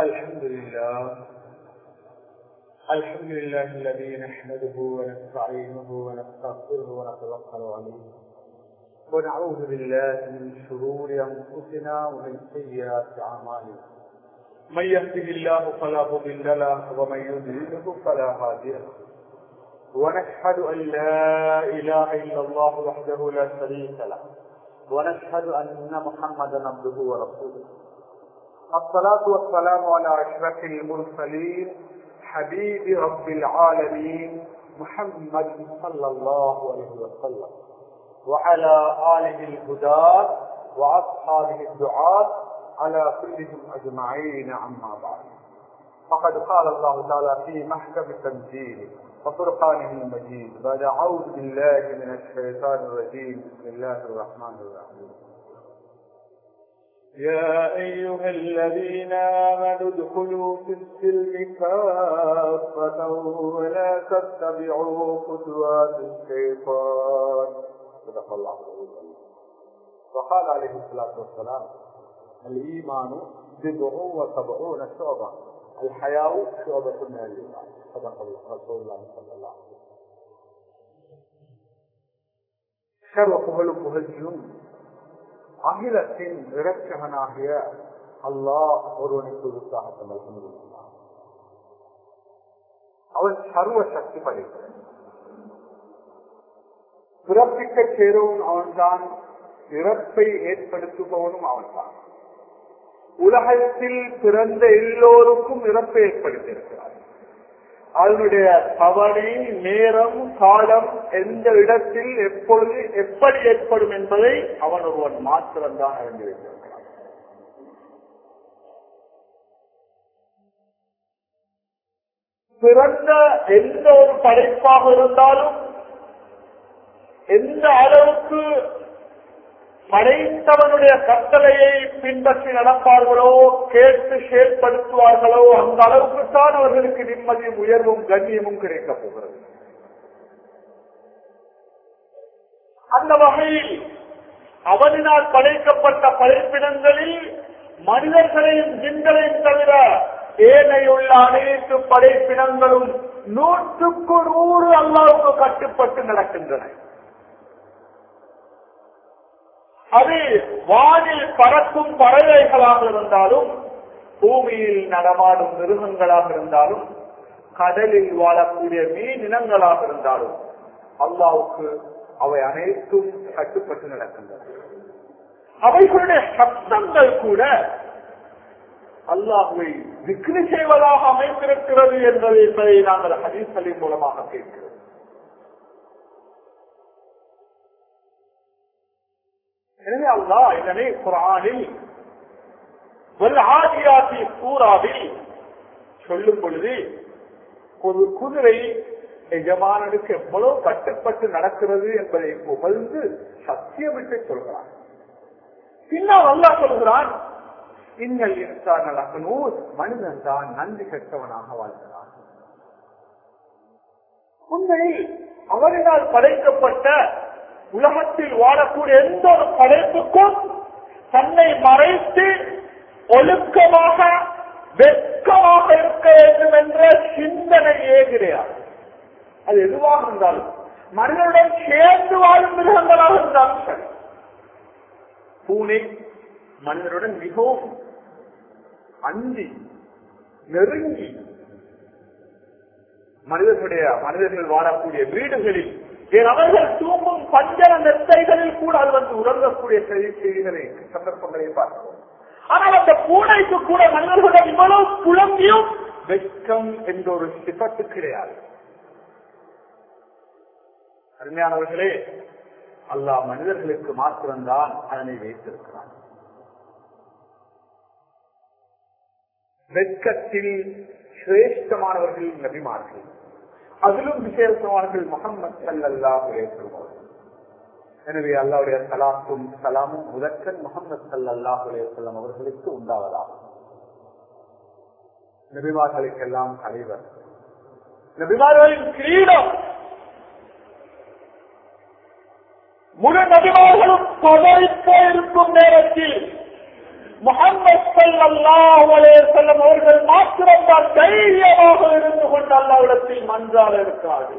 الحمد لله الحمد لله الذي نحمده ونستعينه ونستغفره ونتوكل عليه ونعوذ بالله من شرور انفسنا ومن سيئات اعمالنا من يهده الله فلا مضل له ومن يضلله فلا هادي له ونشهد ان لا اله الا الله وحده لا شريك له ونشهد ان محمدا عبده ورسوله الصلاة والسلام على أشرف المرسلين حبيب رب العالمين محمد صلى الله عليه وسلم وعلى آله الهداة وأصحابه الدعاة على كلهم أجمعين عما بعد فقد قال الله تعالى في محكم تنزيله وفرقانه المجيد بعد أعوذ بالله من الشيطان الرجيم بسم الله الرحمن الرحيم يا أيها الذين آمنوا ادخلوا في السلم كافة ولا تتبعوا خطوات الشيطان صدق الله العظيم وقال عليه الصلاة والسلام الإيمان بضع وسبعون شعبة الحياء شعبة من الإيمان صدق الله رسول الله صلى الله عليه وسلم شر புகழ் புகழ்ச்சியும் அகிலத்தின் இரட்சகனாகிய அல்லாஹ் ஒருவனுக்கு உற்சாகத்தம் அல்ஹம்துலில்லாஹ் அவன் சர்வ சக்தி படைத்தவன் பிறப்பிக்க சேருவன் அவன்தான் இறப்பை ஏற்படுத்துபவனும் அவன்தான் உலகத்தில் பிறந்த எல்லோருக்கும் இறப்பை ஏற்படுத்தியிருக்கிறார் அதனுடைய தவணை நேரம் காலம் எந்த இடத்தில் எப்பொழுது எப்படி ஏற்படும் என்பதை அவன் ஒருவன் மாத்திரம்தான் அறிந்து வைத்திருக்கிறான் பிறந்த எந்த ஒரு படைப்பாக இருந்தாலும் எந்த அளவுக்கு படைத்தவனுடைய கட்டளையை பின்பற்றி நடப்பார்களோ கேட்டு செயல்படுத்துவார்களோ அந்த அளவுக்கு தான் அவர்களுக்கு நிம்மதியும் உயர்வும் கண்ணியமும் கிடைக்கப் போகிறது அந்த வகையில் அவனினால் படைக்கப்பட்ட படைப்பினங்களில் மனிதர்களையும் ஜின்களையும் தவிர ஏனையுள்ள அனைத்து படைப்பினங்களும் நூற்றுக்கு நூறு அல்லாவுக்கு கட்டுப்பட்டு நடக்கின்றன அது வானில் பறக்கும் பறவைகளாக இருந்தாலும் பூமியில் நடமாடும் மிருகங்களாக இருந்தாலும் கடலில் வாழக்கூடிய மீன் இனங்களாக இருந்தாலும் அல்லாவுக்கு அவை அனைத்தும் கட்டுப்பட்டு நடக்கின்றன அவைகளுடைய சப்தங்கள் கூட அல்லாஹுவை விக்ரி செய்வதாக அமைந்திருக்கிறது என்பதை என்பதை நாங்கள் ஹதீசலின் மூலமாக கேட்கிறோம் எனவே அல்லா இதனை குரானில் ஒரு ஆதியாசி சூறாவில் சொல்லும் பொழுது ஒரு குதிரை எஜமானனுக்கு எவ்வளவு கட்டுப்பட்டு நடக்கிறது என்பதை புகழ்ந்து சத்தியமிட்டு சொல்கிறான் பின்னால் அல்லா சொல்கிறான் இன்னல் இன்சான் அகனூர் மனிதன் தான் நன்றி கெட்டவனாக வாழ்கிறான் உண்மையில் அவரினால் படைக்கப்பட்ட உலகத்தில் வாழக்கூடிய எந்த ஒரு படைப்புக்கும் தன்னை மறைத்து ஒழுக்கமாக வெட்கமாக இருக்க வேண்டும் என்ற சிந்தனையே கிடையாது அது எதுவாக இருந்தாலும் மனிதனுடன் சேர்ந்து வாழும் மிருகங்களாக இருந்தாலும் சரி பூனை மனிதனுடன் மிகவும் அஞ்சி நெருங்கி மனிதர்களுடைய மனிதர்கள் வாழக்கூடிய வீடுகளில் ஏன் அவர்கள் தூங்கும் பஞ்சர நெத்தைகளில் கூட அது வந்து உறங்கக்கூடிய செய்திகளை சந்தர்ப்பங்களை பார்க்கிறோம் ஆனால் அந்த பூனைக்கு கூட மனிதர்களிடம் இவ்வளவு புலம்பியும் வெட்கம் என்ற ஒரு சிபத்து கிடையாது அருமையானவர்களே அல்லாஹ் மனிதர்களுக்கு மாத்திரம்தான் அதனை வைத்திருக்கிறான் வெட்கத்தில் சிரேஷ்டமானவர்கள் நபிமார்கள் அதிலும் விசேஷமானவர்கள் முகமது சல்லாஹ் ஏற்றுவார்கள் எனவே அல்லாவுடைய சலாத்தும் சலாமும் முதற்கன் முகமது சல்லாஹ் அலையம் அவர்களுக்கு உண்டாவதாகும் நபிமார்களுக்கெல்லாம் தலைவர் நபிமார்களின் கிரீடம் முழு நபிமார்களும் பதறிப்போ இருக்கும் நேரத்தில் முகமது ஸல்லல்லாஹு அலைஹி வஸல்லம் அவர்கள் மாத்திரம்தான் தைரியமாக இருந்து கொண்டு அல்லாஹ்விடத்தில் மன்றாட இருக்கிறார்கள்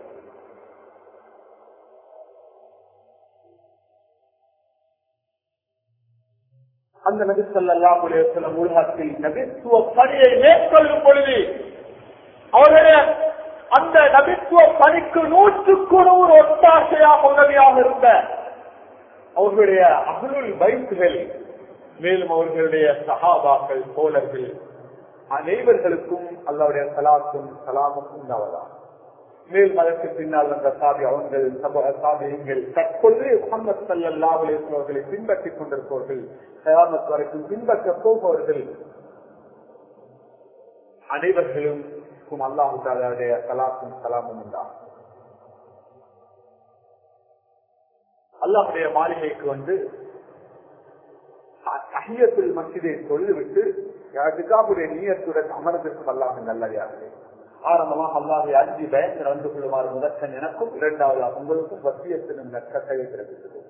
அந்த நபி ஸல்லல்லாஹு அலைஹி வஸல்லம் உலகத்தில் நபித்துவ பணியை மேற்கொள்ளும் பொழுது அவருடைய அந்த நபித்துவ பணிக்கு நூற்றுக்கு நூறு ஒத்தாசையாக உதவியாக இருந்த அவர்களுடைய அகலுள் வைப்புகள் மேலும் அவர்களுடைய சகாபாக்கள் தோழர்கள் அனைவர்களுக்கும் அல்லாவுடைய சலாத்தும் சலாமும் உண்டாவதாக மேல் அதற்கு பின்னால் வந்த சாதி அவங்கள் சமூக சாதியங்கள் தற்பொழுது முகமது சல்லா அவர்களை பின்பற்றிக் கொண்டிருப்பவர்கள் கயாமத் வரைக்கும் பின்பற்ற போபவர்கள் அனைவர்களும் அல்லாஹு தாலாவுடைய சலாத்தும் சலாமும் உண்டாகும் அல்லாஹுடைய மாளிகைக்கு வந்து சஹியத்தில் மசிதை தொழுதுவிட்டு அதுக்காவுடைய நீயத்துடன் அமர்ந்திருக்கும் அல்லாஹ் நல்லதார்கள் ஆரம்பமாக அல்லாஹை அஞ்சு பயந்து நடந்து கொள்ளுமாறு முதற்கன் எனக்கும் இரண்டாவது உங்களுக்கும் வசியத்தினும் நற்கட்டளை பிறப்பித்தது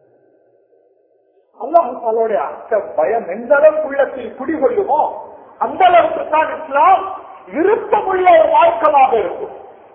அல்லாஹாலுடைய அச்ச பயம் எந்த அளவுக்கு உள்ளத்தில் குடிகொள்ளுமோ அந்த அளவுக்கு தான் இஸ்லாம் விருப்பமுள்ள ஒரு வாழ்க்கமாக இருக்கும்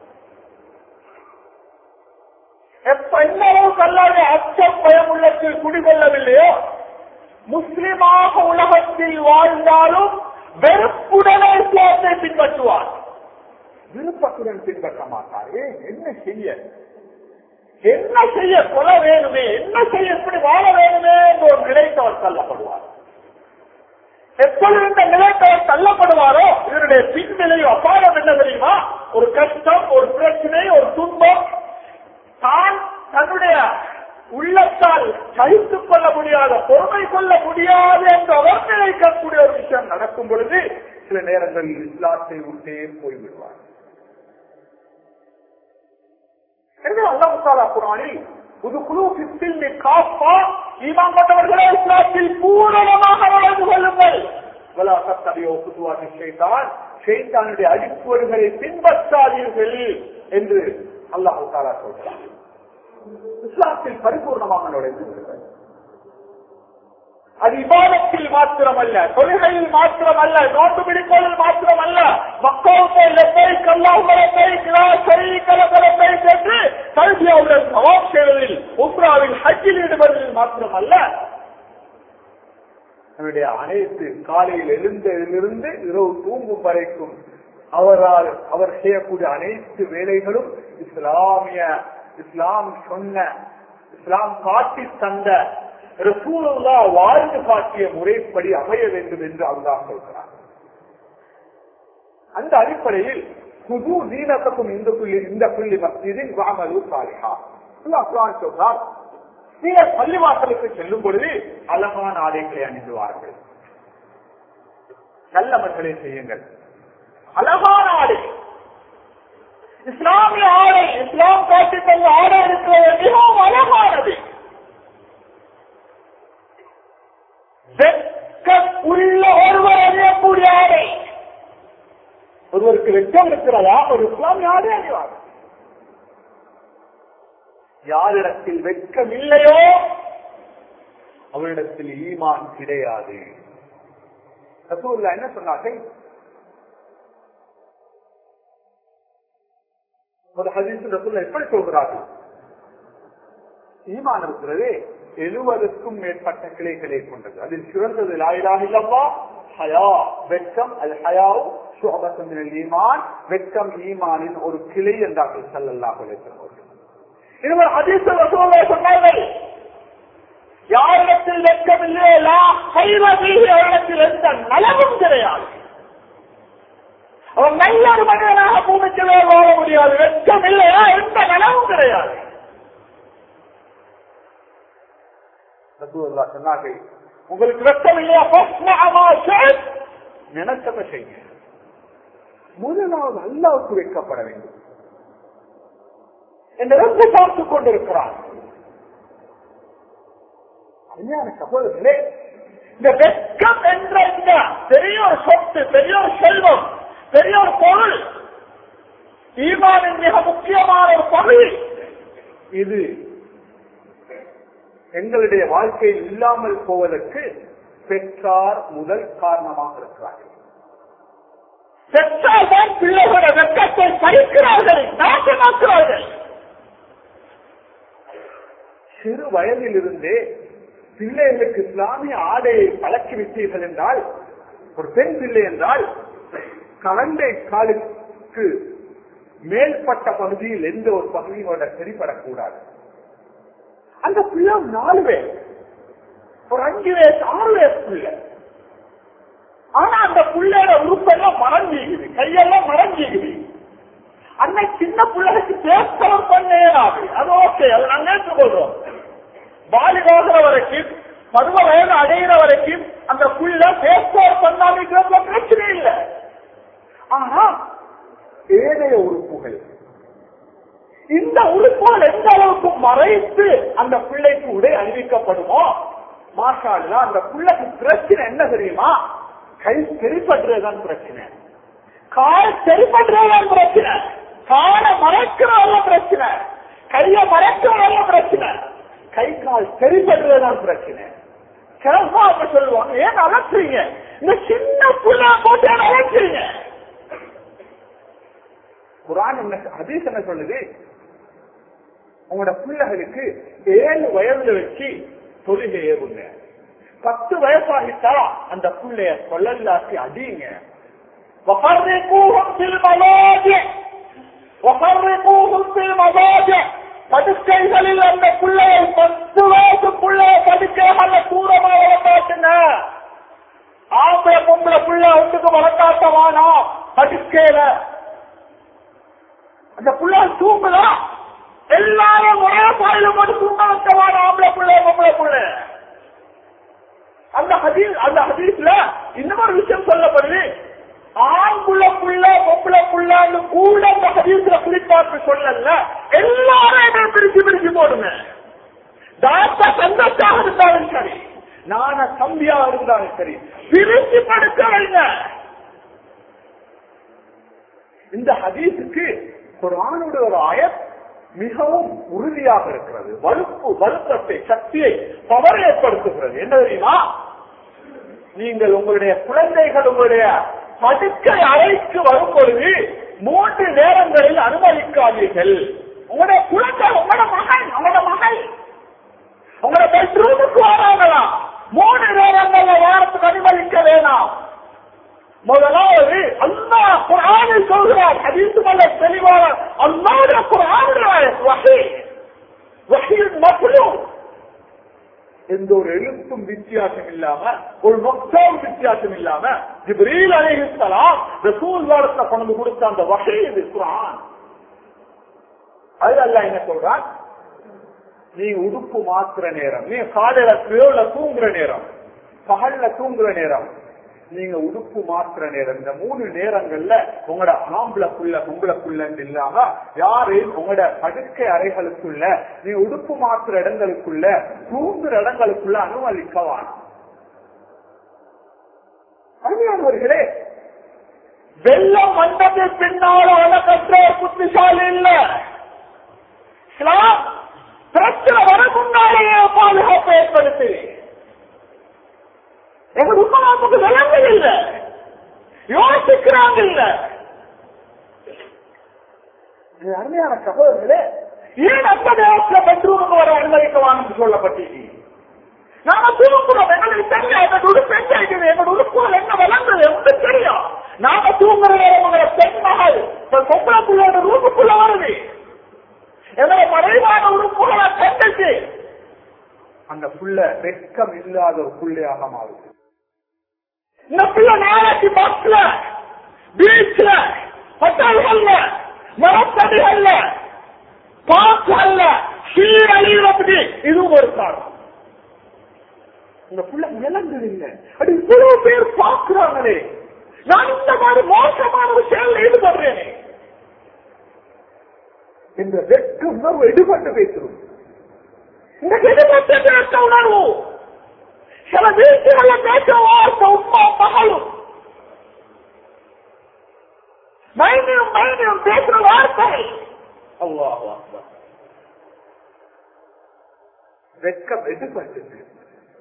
எப்ப எந்த அளவுக்கு அல்லாவுடைய அச்ச பயம் உள்ளத்தில் குடிகொள்ளவில்லையோ முஸ்லிமாக உலகத்தில் வாழ்ந்தாலும் வெறுப்புடனே இஸ்லாத்தை பின்பற்றுவார் விருப்பத்துடன் பின்பற்ற மாட்டார் ஏன் என்ன செய்ய என்ன செய்ய கொல வேணுமே என்ன செய்ய எப்படி வாழ வேணுமே என்று ஒரு நிலைக்கு அவர் தள்ளப்படுவார் எப்பொழுது இந்த நிலைக்கு அவர் தள்ளப்படுவாரோ இவருடைய பின்விளைவு அபாயம் என்ன தெரியுமா ஒரு கஷ்டம் ஒரு பிரச்சனை ஒரு துன்பம் தான் தன்னுடைய உள்ளத்தால் சகித்துக் கொள்ள முடியாத பொறுமை கொள்ள முடியாது என்று அவர் நினைக்கக்கூடிய ஒரு விஷயம் நடக்கும் பொழுது சில நேரங்களில் இஸ்லாத்தை விட்டே போய்விடுவார் எனவே அல்லாஹாலா குரானில் புது குழு பித்தில் காப்பா ஈமான் கொண்டவர்களே இஸ்லாத்தில் பூரணமாக வளர்ந்து கொள்ளுங்கள் வலாசத்தடையோ புதுவாக செய்தான் செய்தானுடைய அடிப்பொருகளை பின்பற்றாதீர்கள் என்று அல்லாஹு தாலா சொல்கிறார் இஸ்லாத்தில் பரிபூர்ணமாக நுழைந்து விடுங்கள் அது இபாதத்தில் மாத்திரமல்ல தொழுகையில் மாத்திரமல்ல நோட்டு பிடிப்பதில் மாத்திரமல்ல மக்களுக்கு லெப்பை கல்லாவுகளை சரி கலகலப்பை சென்று கல்வியாவுடன் சவாப் செய்வதில் உப்ராவில் ஹஜ்ஜில் ஈடுபடுவதில் மாத்திரமல்ல நம்முடைய அனைத்து காலையில் எழுந்ததிலிருந்து இரவு தூங்கும் வரைக்கும் அவரால் அவர் செய்யக்கூடிய அனைத்து வேலைகளும் இஸ்லாமிய இஸ்லாம் சொன்ன இஸ்லாம் காட்டி தந்த ரசூலுல்லா வாழ்ந்து காட்டிய முறைப்படி அமைய வேண்டும் என்று அல்லாஹ் சொல்கிறார் அந்த அடிப்படையில் புது தீனத்துக்கும் இந்த புள்ளி இந்த புள்ளி மஸ்ஜிதின் வாமலு சாலிஹா அல்லாஹ் சொல்றார் நீங்கள் பள்ளிவாசலுக்கு செல்லும் பொழுது அழகான ஆடைகளை அணிந்துவார்கள் நல்லவர்களை செய்யுங்கள் அழகான ஆடை இஸ்லாமிய ஆடை இஸ்லாம் காட்டி தந்த ஆடை இருக்கிறது மிகவும் அழகானது வெட்கம் உள்ள ஒருவர் அணியக்கூடிய ஆடை ஒருவருக்கு வெட்கம் இருக்கிறதா ஒரு இஸ்லாமிய ஆடை அணிவார் யாரிடத்தில் வெட்கம் இல்லையோ அவரிடத்தில் ஈமான் கிடையாது ரசூல்லா என்ன சொன்னார்கள் ஒரு ஹதீஸ் ரசூல்லா எப்படி சொல்கிறார்கள் ஈமான் இருக்கிறது எழுபதுக்கும் மேற்பட்ட கிளைகளை கொண்டது அதில் சிறந்தது லாயிலாக இல்லவா ஹயா வெட்கம் அது ஹயாவும் சுகபசமின் ஈமான் வெட்கம் ஈமானின் ஒரு கிளை என்றார்கள் சல்லல்லாஹ் அவர்கள் இருவர் ஹதீஸ் ரசூல்லா சொன்னார்கள் யாரிடத்தில் வெட்கம் இல்லையா அவரிடத்தில் எந்த நலவும் கிடையாது அவன் நல்ல ஒரு மனிதனாக பூமிக்கவே வாழ முடியாது வெட்கம் இல்லையா எந்த நலவும் கிடையாது சொன்னார்கள் உங்களுக்கு வெட்கம் இல்லையா நினைச்சத செய்ய முதலாவது அல்லாவுக்கு வைக்கப்பட வேண்டும் என்று ரொம்ப பார்த்துக் கொண்டிருக்கிறார் அருமையான சகோதரர்களே இந்த வெட்கம் என்ற இந்த பெரிய ஒரு சொத்து பெரிய ஒரு செல்வம் பெரிய ஒரு பொருள் ஈமானின் மிக முக்கியமான ஒரு பகுதி இது எங்களுடைய வாழ்க்கையில் இல்லாமல் போவதற்கு பெற்றார் முதல் காரணமாக இருக்கிறார்கள் பெற்றால் தான் பிள்ளைகளோட வெக்கத்தை பறிக்கிறார்கள் நாசமாக்குறார்கள் சிறு வயதிலிருந்தே பிள்ளைகளுக்கு இஸ்லாமிய ஆடையை பழக்கி விட்டீர்கள் என்றால் ஒரு பெண் பிள்ளை என்றால் கலண்டை காலுக்கு மேல்பட்ட பகுதியில் எந்த ஒரு பகுதியோட சரிபடக்கூடாது அந்த பிள்ளை நாலு பேர் ஒரு அஞ்சு வயசு ஆறு வயசு பிள்ளை ஆனா அந்த பிள்ளையோட உறுப்பெல்லாம் மறைஞ்சிக்குது கையெல்லாம் மறைஞ்சிக்குது அன்னை சின்ன பிள்ளைக்கு பேசலாம் பண்ணே ஆகுது அது ஓகே அது நாங்க ஏற்றுக்கொள்றோம் வாலிபாகிற வரைக்கும் பருவ வயது அடைகிற வரைக்கும் அந்த புள்ள பேஸ்போர்ட் பண்ணாமிக்கிறதுல பிரச்சனை இல்லை ஆனா ஏனைய உறுப்புகள் இந்த உறுப்புகள் எந்த அளவுக்கு மறைத்து அந்த பிள்ளைக்கு உடை அணிவிக்கப்படுமோ மாஷால்லா அந்த பிள்ளைக்கு பிரச்சனை என்ன தெரியுமா கை தெரிப்பட்டுறதுதான் பிரச்சனை கால் தெரிப்பட்டுறதுதான் பிரச்சனை காலை மறைக்கிறதல்ல பிரச்சனை கைய மறைக்கிறதல்ல பிரச்சனை கை கால் தெரிப்பட்டுறதுதான் பிரச்சனை சிறப்பா அப்ப சொல்லுவாங்க ஏன் அலட்டுறீங்க இந்த சின்ன புள்ள போட்டு ஏன் அலட்டுறீங்க குரான் என்ன ஹதீஸ் என்ன சொல்லுது உங்களோட பிள்ளைகளுக்கு ஏழு வயதுல வச்சு தொழுகை ஏறுங்க பத்து வயசாகிட்டா அந்த பிள்ளைய சொல்லல்லாசி அடியுங்க وفرقوهم في المضاجع وفرقوهم في المضاجع படுக்கைகளில் அந்த பிள்ளையை பத்து வயசு பிள்ளைய படுக்கைகள்ல தூரமா வளர்த்தாச்சுங்க ஆம்பளை பொம்பளை பிள்ளை ஒன்றுக்கு வளர்த்தாட்டவானா படுக்கையில அந்த புள்ள தூங்குதா எல்லாரும் ஒரே பாயில மட்டும் தூங்க வைக்கவான ஆம்பளை பிள்ளை பொம்பளை பிள்ளை அந்த ஹதீஸ் அந்த ஹதீஸ்ல இன்னொரு விஷயம் சொல்லப்படுது ஆண்குள்ள புள்ள பொம்பளை புள்ளன்னு கூட அந்த ஹதீஸ்ல குறிப்பாட்டு சொல்லல எல்லாரையுமே பிரிச்சு பிரிச்சு போடுங்க தாத்தா சந்தோஷமாக இருந்தாலும் சரி நான தம்பியா இருந்தாலும் சரி பிரிச்சு படுக்க வைங்க இந்த ஹதீஸுக்கு குரானுடைய ஒரு ஆயத் மிகவும் உறுதியாக இருக்கிறது வலுப்பு வலுப்பத்தை சக்தியை பவர் ஏற்படுத்துகிறது என்ன தெரியுமா நீங்கள் உங்களுடைய குழந்தைகள் உங்களுடைய படுக்கை அறைக்கு வரும் பொழுது மூன்று நேரங்களில் அனுமதிக்காதீர்கள் உங்களுடைய குழந்தை உங்களோட மகன் உங்களோட மகள் உங்களோட பெட்ரூமுக்கு வராங்களாம் மூணு நேரங்கள்ல வாரத்துக்கு அனுமதிக்க வேணாம் முதலாவது அல்லாஹ் குரானில் சொல்கிறார் ஹதீஸ் மல்ல தெளிவான அல்லாஹ் குரானுடைய வகை வகையின் மக்களும் எந்த ஒரு எழுத்தும் வித்தியாசம் இல்லாம ஒரு நொக்டாவும் வித்தியாசம் இல்லாம ஜிப்ரீல் அலைஹிஸ்ஸலாம் ரசூல் வாரத்துல கொண்டு கொடுத்த அந்த வகை இது குரான் அது அல்லாஹ் என்ன சொல்றான் நீ உடுப்பு மாத்துற நேரம் நீ காலையில பியோல தூங்குற நேரம் பகல்ல தூங்குற நேரம் நீங்க உடுப்பு மாத்துற நேரம் இந்த மூணு நேரங்கள்ல உங்களோட ஆம்பளை புள்ள பொம்பளை புள்ளன்னு இல்லாம யாரு உங்களோட படுக்கை அறைகளுக்குள்ள நீ உடுப்பு மாத்துற இடங்களுக்குள்ள தூங்குற இடங்களுக்குள்ள அனுமதிக்கவான் அருமையானவர்களே வெள்ளம் வந்தது பின்னால உலகற்ற புத்திசாலி இல்ல இஸ்லாம் பிரச்சனை வர முன்னாலேயே பாதுகாப்பு ஏற்படுத்து எங்க உண்மைக்கு விளங்க இல்ல யோசிக்கிறாங்க இல்ல இது அருமையான சகோதரர்களே ஏன் அந்த நேரத்துல பெட்ரூமுக்கு வர அனுமதிக்கவான்னு சொல்லப்பட்டீங்க நாம தூங்குறோம் எங்களுக்கு தெரியும் எங்க உடுப்பு எங்க இருக்குது எங்க உடுப்புகள் என்ன விளங்குது உங்களுக்கு தெரியும் நாம தூங்குற நேரம் உங்களை பெண் மகள் பொம்பளை பிள்ளையோட ரூமுக்குள்ள வருது எங்களை மறைவான உறுப்புகளை கண்டுச்சு அந்த புள்ள வெட்கம் இல்லாத ஒரு புள்ளையாக மாறுது இந்த பிள்ளை நாளைக்கு பஸ்ல பீச்ல ஹோட்டல்கள்ல மரத்தடிகள்ல பார்க்கல்ல சீரழிவுறதுக்கு இதுவும் ஒரு காரணம் இந்த புள்ள விளங்குது இல்லை அது இவ்வளவு பேர் பார்க்கிறாங்களே நான் இந்த மாதிரி மோசமான விஷயங்கள் ஈடுபடுறேனே என்ற வெட்க உணர்வு எடுபட்டு பேசுறோம் இந்த எடுபட்டு பேச உணர்வு சில வீட்டுகள பேச வார்த்தை உமா மகளும் மைனியும் மைனியும் பேசுற வார்த்தை அல்லாஹ் வெட்கம் எடுபட்டு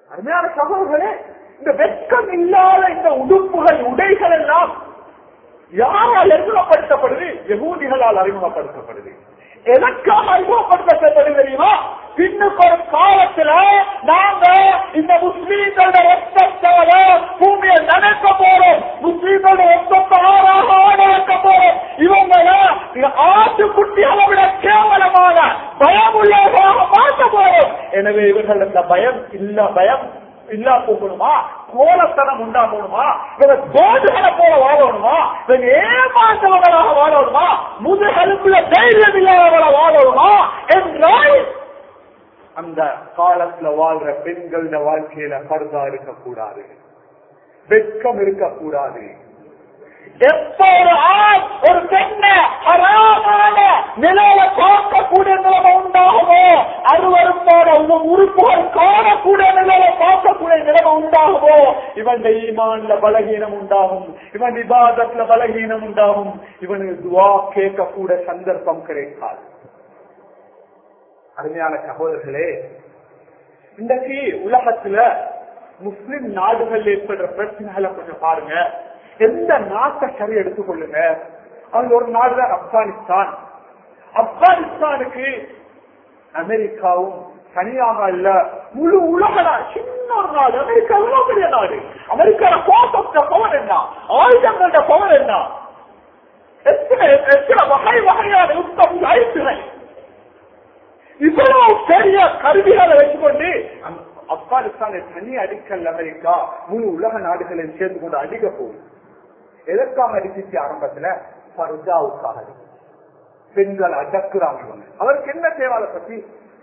அருமையான சகோதரர்களே இந்த வெட்கம் இல்லாத இந்த உடுப்புகள் உடைகள் எல்லாம் யாரால் அறிமுகப்படுத்தப்படுது யகூதிகளால் அறிமுகப்படுத்தப்படுது எதற்காக அறிமுகப்படுத்தப்படுது தெரியுமா பின்னுக்கு ஒரு காலத்துல நாங்க இந்த முஸ்லீம்களோட ரத்தத்தால பூமியை நனைக்க போறோம் முஸ்லீம்களோட ரத்தத்தை ஆறாக ஆட வைக்க போறோம் இவங்கள ஆட்டுக்குட்டிகளை விட கேவலமான பயம் உள்ளவர்களாக மாற்ற போறோம் எனவே இவர்கள் அந்த பயம் இல்ல பயம் இல்லா போகணுமா கோலத்தனம் உண்டா போகணுமா இவங்க தோடுகளை போல வாழணுமா இவங்க ஏமாந்தவங்களாக வாழணுமா முதுகெலும்புல தைரியம் இல்லாதவங்கள வாழணுமா என்றால் அந்த காலத்துல வாழ்ற பெண்கள வாழ்க்கையில பருதா இருக்கக்கூடாது வெட்கம் இருக்கக்கூடாது எப்ப ஒரு ஆண் ஒரு பெண்ணை அறாமான நிலையில பார்க்கக்கூடிய நிலைமை உண்டாகுமோ அருவருப்பான உங்க உறுப்புகள் காணக்கூடிய நிலையில பார்க்கக்கூடிய நிலைமை உண்டாகுமோ இவன் ஈமான்ல பலகீனம் உண்டாகும் இவன் விவாதத்துல பலகீனம் உண்டாகும் இவனுக்கு துவா கேட்கக்கூட சந்தர்ப்பம் கிடைக்காது அருமையான சகோதரர்களே இன்றைக்கு உலகத்துல முஸ்லிம் நாடுகள் ஏற்படுற பிரச்சனைகளை கொஞ்சம் பாருங்க எந்த நாட்டை சரி எடுத்துக்கொள்ளுங்க அது ஒரு நாடு தான் ஆப்கானிஸ்தான் ஆப்கானிஸ்தானுக்கு அமெரிக்காவும் தனியாக இல்ல முழு உலக நாடு சின்ன ஒரு நாடு அமெரிக்கா எவ்வளவு பெரிய நாடு அமெரிக்கால கோபத்த பவர் என்ன ஆயுதங்களோட பவர் என்ன எத்தனை எத்தனை வகை வகையான யுத்தம் ஆயிடுச்சு இவ்வளவு பெரிய கருவிகளை வச்சுக்கொண்டு ஆப்கானிஸ்தானை தனி அடிக்கல் அமெரிக்கா முழு உலக நாடுகளை சேர்ந்து கொண்டு அடிக்க போகுது எதற்காக அடிச்சிச்சு ஆரம்பத்துல பர்ஜாவுக்காக பெண்கள் அடக்குறாங்க இவங்க. அவருக்கு என்ன தேவை அதை பத்தி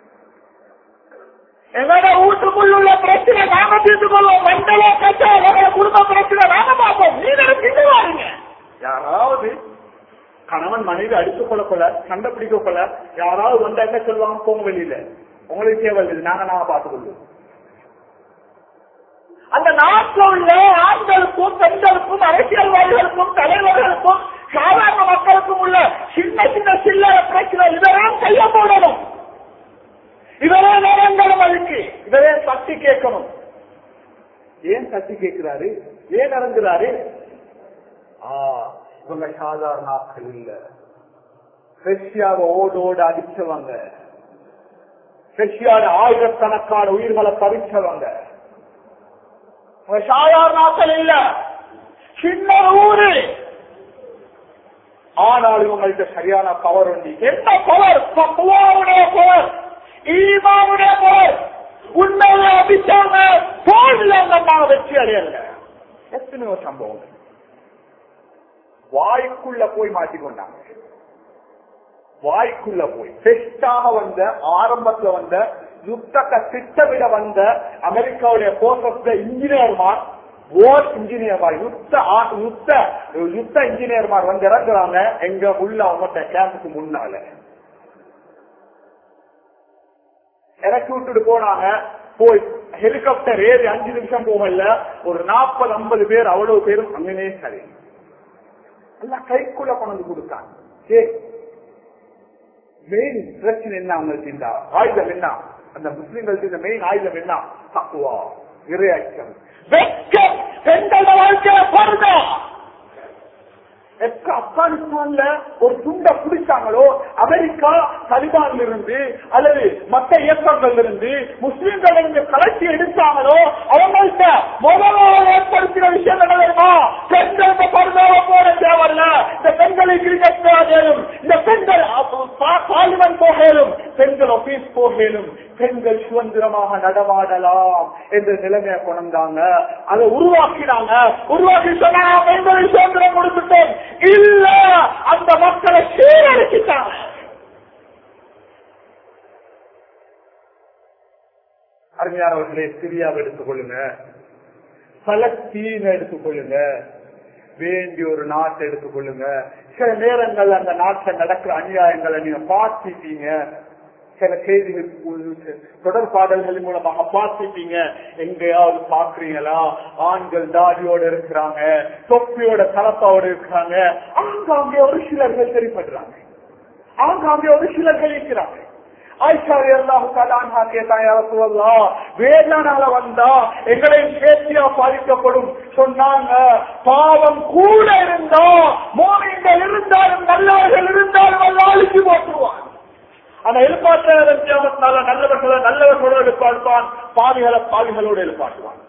எங்களோட வீட்டுக்குள்ள உள்ள பிரச்சனை நாம தீர்த்து கொள்வோம் மண்டல கட்சா எங்களோட குடும்ப பிரச்சனை நாம பார்ப்போம் நீங்க கிட்ட வாருங்க யாராவது கணவன் மனைவி அடித்துக் கொள்ள கொள்ள சண்டை பிடிக்க கொள்ள யாராவது வந்தா என்ன சொல்லுவாங்க போங்க வெளியில உங்களுக்கு தேவை இல்லை நாங்க நாங்க பார்த்துக் கொள்வோம் அந்த நாட்டில் உள்ள ஆண்களுக்கும் பெண்களுக்கும் அரசியல்வாதிகளுக்கும் தலைவர்களுக்கும் சாதாரண மக்களுக்கும் உள்ள சின்ன சின்ன சில்லற பிரச்சனை இதெல்லாம் செய்ய போடணும் இதெல்லாம் நேரங்களும் அதுக்கு இதே தட்டி கேட்கணும் ஏன் தட்டி கேட்கிறாரு ஏன் நடந்துறாரு ஆ இவங்க சாதாரண ஆட்கள் இல்ல ரஷ்யாவை ஓடு ஓடு அடிச்சவங்க ரஷ்யாவோட ஆயிரக்கணக்கான உயிர்களை பறிச்சவங்க சாதாரண ஆட்கள் இல்ல சின்ன ஊரு ஆனால் இவங்கள்ட்ட சரியான பவர் உண்டு என்ன பவர் பக்குவாவுடைய பவர் ஈமாவுடைய பவர் உண்மையில அபிச்சாங்க போன்ல நம்ம வெற்றி அடையல எத்தனையோ சம்பவம் வாய்க்குள்ள போய் மாட்டிக்கொண்டாங்க வாய்க்குள்ள போய் டெஸ்டாக வந்த ஆரம்பத்துல வந்த யுத்தத்தை திட்டமிட வந்த அமெரிக்காவுடைய போர்சஸ்ல இன்ஜினியர்மார் ஓர் இன்ஜினியர்மார் யுத்த ஆ- யுத்த யுத்த இன்ஜினியர்மார் வந்து இறங்குறாங்க எங்க உள்ள அவங்கள்ட்ட கேம்புக்கு முன்னால இறக்கி விட்டுட்டு போனாங்க போய் ஹெலிகாப்டர் ஏறி அஞ்சு நிமிஷம் போகல ஒரு நாற்பது ஐம்பது பேர் அவ்வளவு பேரும் அங்கனே சரி எல்லாம் கைக்குள்ள கொண்டு கொடுத்தாங்க சரி மெயின் பிரச்சனை என்ன அவங்களுக்கு இந்த ஆயுதம் என்ன அந்த முஸ்லிம்களுக்கு இந்த மெயின் ஆயுதம் என்ன தக்குவா இறையாச்சம் வெட்கம் பெண்களோட வாழ்க்கையில பொருந்தா எப்ப ஆப்கானிஸ்தான்ல ஒரு துண்டை பிடிச்சாங்களோ அமெரிக்கா தலிபான்ல இருந்து அல்லது மற்ற இயக்கங்கள் இருந்து முஸ்லிம்கள் இருந்து கலட்டி எடுத்தாங்களோ அவங்கள்ட்ட முதலாவது ஏற்படுத்தின விஷயம் என்ன தெரியுமா பெண்கள் இந்த பருதாவை போட தேவையில்ல இந்த பெண்களை கிரிக்கெட் தேவையிலும் இந்த பெண்கள் பார்லிமெண்ட் போகலும் பெண்கள் ஆபீஸ் போகலும் பெண்கள் சுதந்திரமாக நடமாடலாம் என்ற நிலைமையை கொண்டாங்க அதை உருவாக்கினாங்க உருவாக்கி சொன்னாங்க பெண்களை சுதந்திரம் கொடுத்துட்டோம் இல்ல அந்த மக்களை சீரழிச்சிட்டாங்க அருமையானவர்களே சிரியாவை எடுத்துக்கொள்ளுங்க பலஸ்தீன எடுத்துக்கொள்ளுங்க வேண்டிய ஒரு நாட்டை எடுத்துக்கொள்ளுங்க சில நேரங்கள் அந்த நாட்டில் நடக்கிற அநியாயங்களை நீங்க பார்த்துட்டீங்க சில செய்திகள் உங்களுக்கு தொடர்பாடல்களின் மூலமாக பார்த்துட்டீங்க எங்கேயாவது பாக்குறீங்களா ஆண்கள் தாடியோட இருக்கிறாங்க தொப்பியோட கலப்பாவோட இருக்கிறாங்க ஆங்காங்கே ஒரு சிலர்கள் தெரிப்படுறாங்க ஆங்காங்கே ஒரு சிலர்கள் இருக்கிறாங்க ஆயிஷாரி அல்லாஹு தலான்ஹா கேட்டாங்க யார சொல்லலாம் வேதனால வந்தா எங்களையும் சேர்த்தியா பாதிக்கப்படும் சொன்னாங்க பாவம் கூட இருந்தா மோமியங்கள் இருந்தாலும் நல்லவர்கள் இருந்தாலும் அல்ல அழிச்சு போட்டுருவான் ஆனா எழுப்பாற்றால நல்லவர்களை நல்லவர்களோடு எழுப்பாடுவான் பாவிகளை பாவிகளோடு எழுப்பாட்டுவான்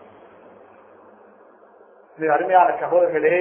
இது அருமையான சகோதரர்களே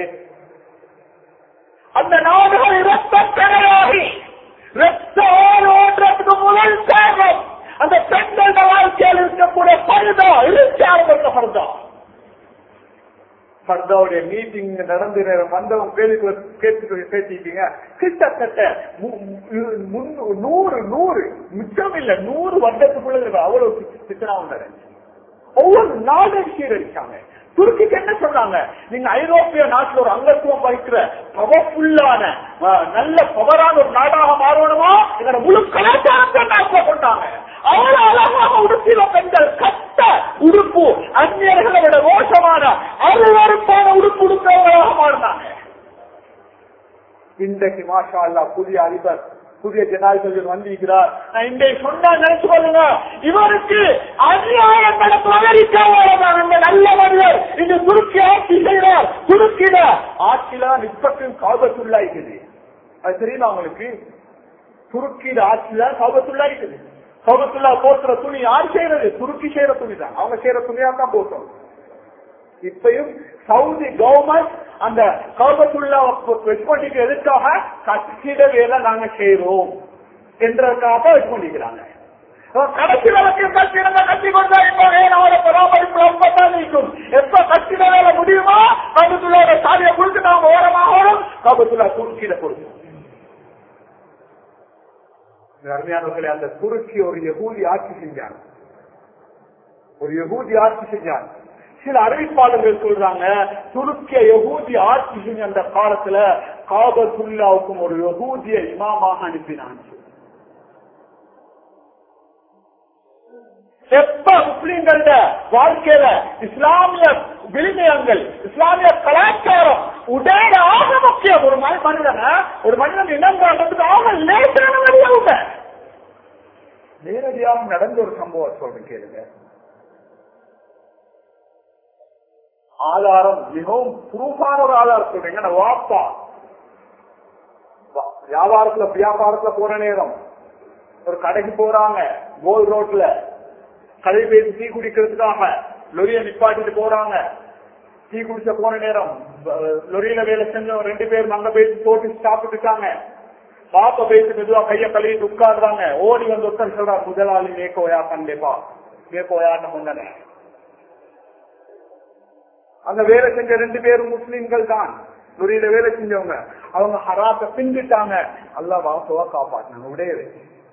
அந்த நாடுகள் இரத்த கரையாகி ரத்த ஓடுறதுக்கு முதல் காரணம் அந்த பெண்கள வாழ்க்கையில் இருக்கக்கூடிய பருதா இருச்சார்ந்த பருதா பர்தாவுடைய மீட்டிங் நடந்து வந்தவங்க பேருக்கு கேட்டு பேசிட்டீங்க கிட்டத்தட்ட மு- மு- முன்னூ- நூறு நூறு மிச்சம் இல்ல நூறு வருடத்துக்குள்ள அவ்வளவு சித்தனா நடந்துச்சு ஒவ்வொரு நாடும் சீரழிச்சாங்க துருக்கிக்கு என்ன சொன்னாங்க நீங்க ஐரோப்பிய நாட்டுல ஒரு அங்கத்துவம் வகிக்கிற பவர்ஃபுல்லான நல்ல பவரான ஒரு நாடாக மாறணுமா எங்களோட முழு கலாச்சாரத்தை நாட்டில் கொண்டாங்க அவ்வளவு அழகாக உடுப்பின பெண்கள் கட்ட உடுப்பு அந்நியர்களை விட மோசமான அருவருப்பான உடுப்பு உடுப்பவர்களாக மாறினாங்க இன்றைக்கு மாஷா அல்லா புதிய அதிபர் புதிய ஜனாதிபதி வந்திருக்கிறார் நான் இன்றைக்கு சொன்னா நினைச்சு கொள்ளுங்க இவருக்கு அநியாயம் நடக்கும் அமெரிக்காவோட இந்த நல்ல மனிதர் இந்த துருக்கி ஆட்சி செய்கிறார் துருக்கிட ஆட்சியில நிப்பத்தின் காபத்துள்ளா இருக்குது அது தெரியுமா உங்களுக்கு துருக்கியில ஆட்சியில காபத்துள்ளா இருக்குது காபத்துள்ளா போட்டுற துணி யார் செய்யறது துருக்கி செய்யற துணி தான் அவங்க செய்யற துணியா தான் போட்டோம் இப்பயும் சவுதி கவர்மெண்ட் அந்த கௌபத்துள்ள வெட்கொண்டிக்கு எதுக்காக கட்டிட வேலை நாங்க செய்யறோம் என்றதுக்காக வெட்கொண்டிருக்கிறாங்க கடைசி வழக்கில் கட்டிடங்க கட்டி கொண்டா என்னோட பராமரிப்பு அப்பதான் நிற்கும் எப்ப கட்டிட வேலை முடியுமா கபத்துள்ளோட சாதியை கொடுத்து நாம ஓரமாகணும் கபத்துள்ளா துருக்கியில கொடுக்கும் அருமையானவர்களே அந்த துருக்கி ஒரு யகூதி ஆட்சி செஞ்சாங்க ஒரு யகூதி ஆட்சி செஞ்சாங்க சில அறிவிப்பாளர்கள் சொல்றாங்க துருக்கிய யகூதி ஆட்சி செஞ்ச அந்த காலத்துல காபத்துல்லாவுக்கும் ஒரு யகூதிய இமாமாக அனுப்பினான் எப்ப முஸ்லீம்கள வாழ்க்கையில இஸ்லாமிய விழுமியங்கள் இஸ்லாமிய கலாச்சாரம் உடைய ஆக முக்கியம் ஒரு மனி- மனிதனை ஒரு மனிதன் இனம் காண்றதுக்கு ஆக லேசான வழியாக நேரடியாக நடந்த ஒரு சம்பவம் சொல்றேன் கேளுங்க ஆதாரம் மிகவும் ப்ரூஃபான ஒரு ஆதாரம் சொல்றீங்க நான் வாப்பா வா- வியாபாரத்துல வியாபாரத்துல போற நேரம் ஒரு கடைக்கு போறாங்க கோல் ரோட்ல கடை பேசி டீ குடிக்கிறதுக்காக லொரிய நிப்பாட்டிட்டு போறாங்க டீ குடிச்ச போன நேரம் அஹ், லொரியில வேலை செஞ்சவங்க ரெண்டு பேரும் அங்க பேசி போட்டு சாப்பிட்டுட்டாங்க பாப்ப பேசி மெதுவா கைய கழுவிட்டு உட்கார்றாங்க ஓடி வந்து உட்கார் சொல்றா முதலாளி மேக்கோயா கண்டிப்பா மேக்கோயான்னு முன்னே அங்க வேலை செஞ்ச ரெண்டு பேரும் முஸ்லிம்கள் தான் துறையில வேலை செஞ்சவங்க அவங்க ஹராத்த பின்னிட்டாங்க அல்லா வாசவா காப்பாற்றினாங்க உடையவே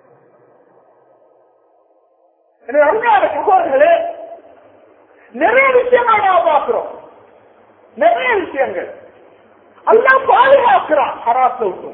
எனவே அருமையான சகோதரர்களே நிறைய விஷயங்கள் நாம் பார்க்கிறோம் நிறைய விஷயங்கள் அல்லா பாதுகாக்கிறான் ஹராத்த விட்டும்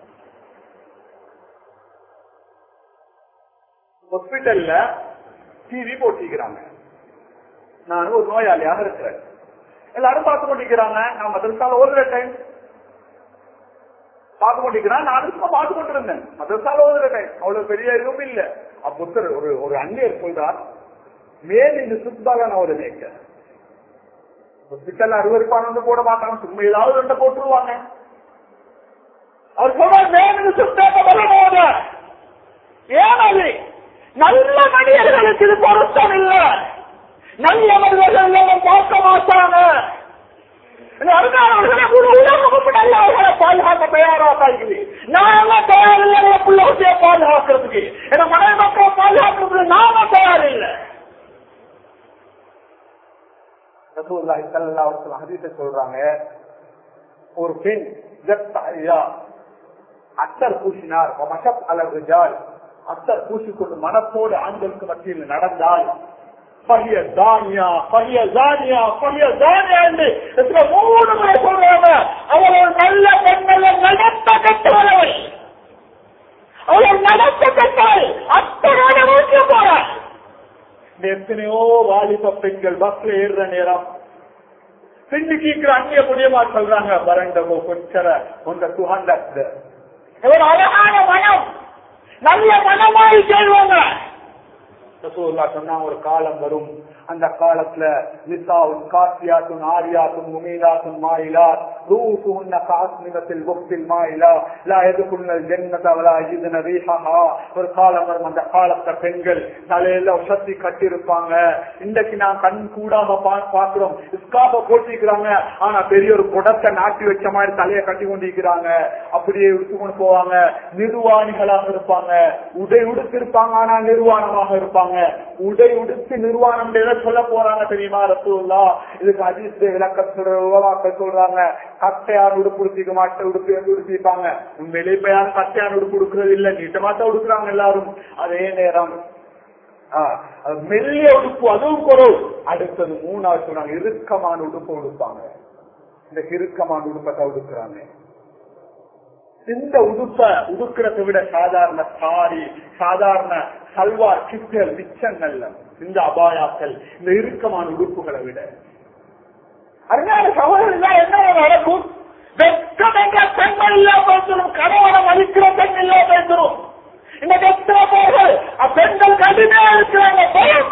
ஹாஸ்பிட்டல்ல டிவி போட்டிக்கிறாங்க நான் ஒரு நோயாளியாக இருக்கிறேன் எல்லாரும் பார்த்து கொண்டிருக்கிறாங்க நான் மதரசால ஓதுற டைம் பார்த்து கொண்டிருக்கிறேன் நானும் சும்மா பார்த்து கொண்டிருந்தேன் மதரசால ஓதுற டைம் அவ்வளவு பெரிய இதுவும் இல்ல புத்தர் ஒரு ஒரு அந்நியர் சொல்றார் மேல் இந்த சுத்தாக நான் ஒரு நேக்க ஹாஸ்பிட்டல் அறுவருப்பான போட மாட்டாங்க சும்மா ஏதாவது ரெண்ட போட்டுருவாங்க அவர் சொல்றார் மேல் இந்த சுத்தாக வரணும் ஏன் அது நல்ல மனிதர்களுக்கு இது பொருத்தம் இல்லை நல்ல மனிதர்கள் எல்லாம் பார்க்க மாட்டாங்க இந்த அருமையானவர்களை கூட உலகம் நல்லவர்களை பாதுகாக்க தயாராக இருக்குது நாம தயாரில்லை பிள்ளை குட்டியை பாதுகாக்கிறதுக்கு என மனைவி மக்களை பாதுகாக்கிறதுக்கு நாம தயாரில்லை ரசூலுல்லாஹி ஸல்லல்லாஹு அலைஹி வஸல்லம் ஹதீஸை சொல்றாங்க ஒரு பெண் ஜத்தஹியா அத்தர் பூசினார் மஷப் அலர் ரிஜால் அத்தர் பூசிக்கொண்டு மனத்தோடு ஆண்களுக்கு மத்தியில் நடந்தால் பகிய தானியா பகிய தானியா பகிய தானியா என்று எத்தனை மூணு முறை சொல்றாங்க அவள் ஒரு நல்ல பெண்ணல்ல நடத்த கட்டவளவை அவள் நடத்த கட்டாள் அத்தனோட வீட்டு போற எத்தனையோ வாலிப பெண்கள் பஸ்ல ஏறுற நேரம் பின்னு கீக்கிற அந்நிய முடியமா சொல்றாங்க வறண்டவோ கொஞ்சர உங்க சுகந்த ஒரு அழகான மனம் நல்ல மனமாய் செய்வாங்க ரசூலுல்லா சொன்னாங்க ஒரு காலம் வரும் அந்த காலத்துல நிசாவுன் காசியாத்துன் ஆரியாத்துன் முமீலாத்துன் மாயிலாத் ரூசுஹுன்ன காஸ்மினத்தில் புக்தில் மாயிலா லா எதுக்குள்ளல் ஜன்னத வலா யஜிதுன ரீஹஹா ஒரு காலம் வரும் அந்த காலத்துல பெண்கள் தலையில உசத்தி கட்டியிருப்பாங்க இன்றைக்கு நான் கண் கூடாம பா- பாக்குறோம் இஸ்காப போட்டிருக்கிறாங்க ஆனா பெரிய ஒரு குடத்தை நாட்டி வச்ச மாதிரி தலையை கட்டி கொண்டிருக்கிறாங்க அப்படியே எடுத்துக்கொண்டு போவாங்க நிர்வாணிகளாக இருப்பாங்க உடை உடுத்திருப்பாங்க ஆனா நிர்வாணமாக இருப்பாங்க உடை உடுத்து நிர்வாணம் எதை சொல்ல போறாங்க தெரியுமா ரசூல்லா இதுக்கு அதிர்ஷ்ட விளக்க சொல்ற உலவாக்கள் சொல்றாங்க கட்டையார் உடுப்பு உடுத்திக்க மாட்ட உடுப்பு உடுத்திப்பாங்க உண்மையிலே இப்ப யாரும் கட்டையார் உடுப்பு உடுக்கிறது இல்ல நீட்டமா தான் உடுக்குறாங்க எல்லாரும் அதே நேரம் ஆ, அது மெல்லிய உடுப்பு அதுவும் குறவு அடுத்தது மூணாவது சொன்னாங்க இறுக்கமான உடுப்பு உடுப்பாங்க இந்த இறுக்கமான உடுப்பத்தை உடுக்குறாங்க இந்த உடுப்ப உடுக்கிறத விட சாதாரண சாரி சாதாரண சல்வார் கிட்டல் மிச்சங்கள்ல இந்த அபாயாக்கள் இந்த இறுக்கமான உடுப்புகளை விட அதனால சகோதரர்கள் என்ன நடக்கும் வெட்கம் என்ற பெண்கள் இல்லாம பேசணும் கணவனை மதிக்கிற பெண் இல்லாம பேசணும் இந்த எத்தனை பேர்கள் பெண்கள் கடுமையா இருக்கிறாங்க பயம்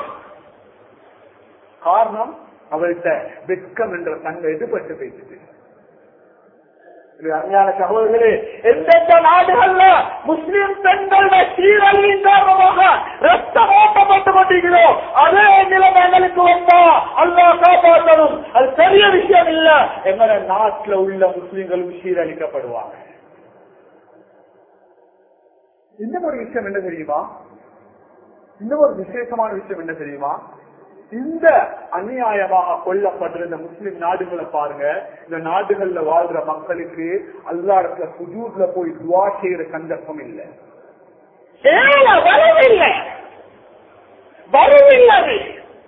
காரணம் அவள்கிட்ட வெட்கம் என்ற தன்மை எதிர்பட்டு பேசுது இது அருமையான சகோதரர்களே எந்தெந்த நாடுகள்ல முஸ்லிம் பெண்கள் சீரழிவின் காரணமாக ரத்தம் ஓட்டப்பட்டு கொண்டிருக்கிறோம் அதே நிலைமை எங்களுக்கு வந்தா அல்லா காப்பாற்றணும் அது பெரிய விஷயம் இல்ல எங்கட நாட்டுல உள்ள முஸ்லிம்களும் சீரழிக்கப்படுவாங்க இன்னும் ஒரு விஷயம் என்ன தெரியுமா இன்னும் ஒரு விசேஷமான விஷயம் என்ன தெரியுமா இந்த அநியாயமாக கொல்லப்பட்டிருந்த முஸ்லிம் நாடுகளை பாருங்க இந்த நாடுகள்ல வாழ்ற மக்களுக்கு அல்லாடத்துல சுஜூர்ல போய் துவா செய்யற சந்தர்ப்பம் இல்லை ஏல வரவில்லை வரவில்லை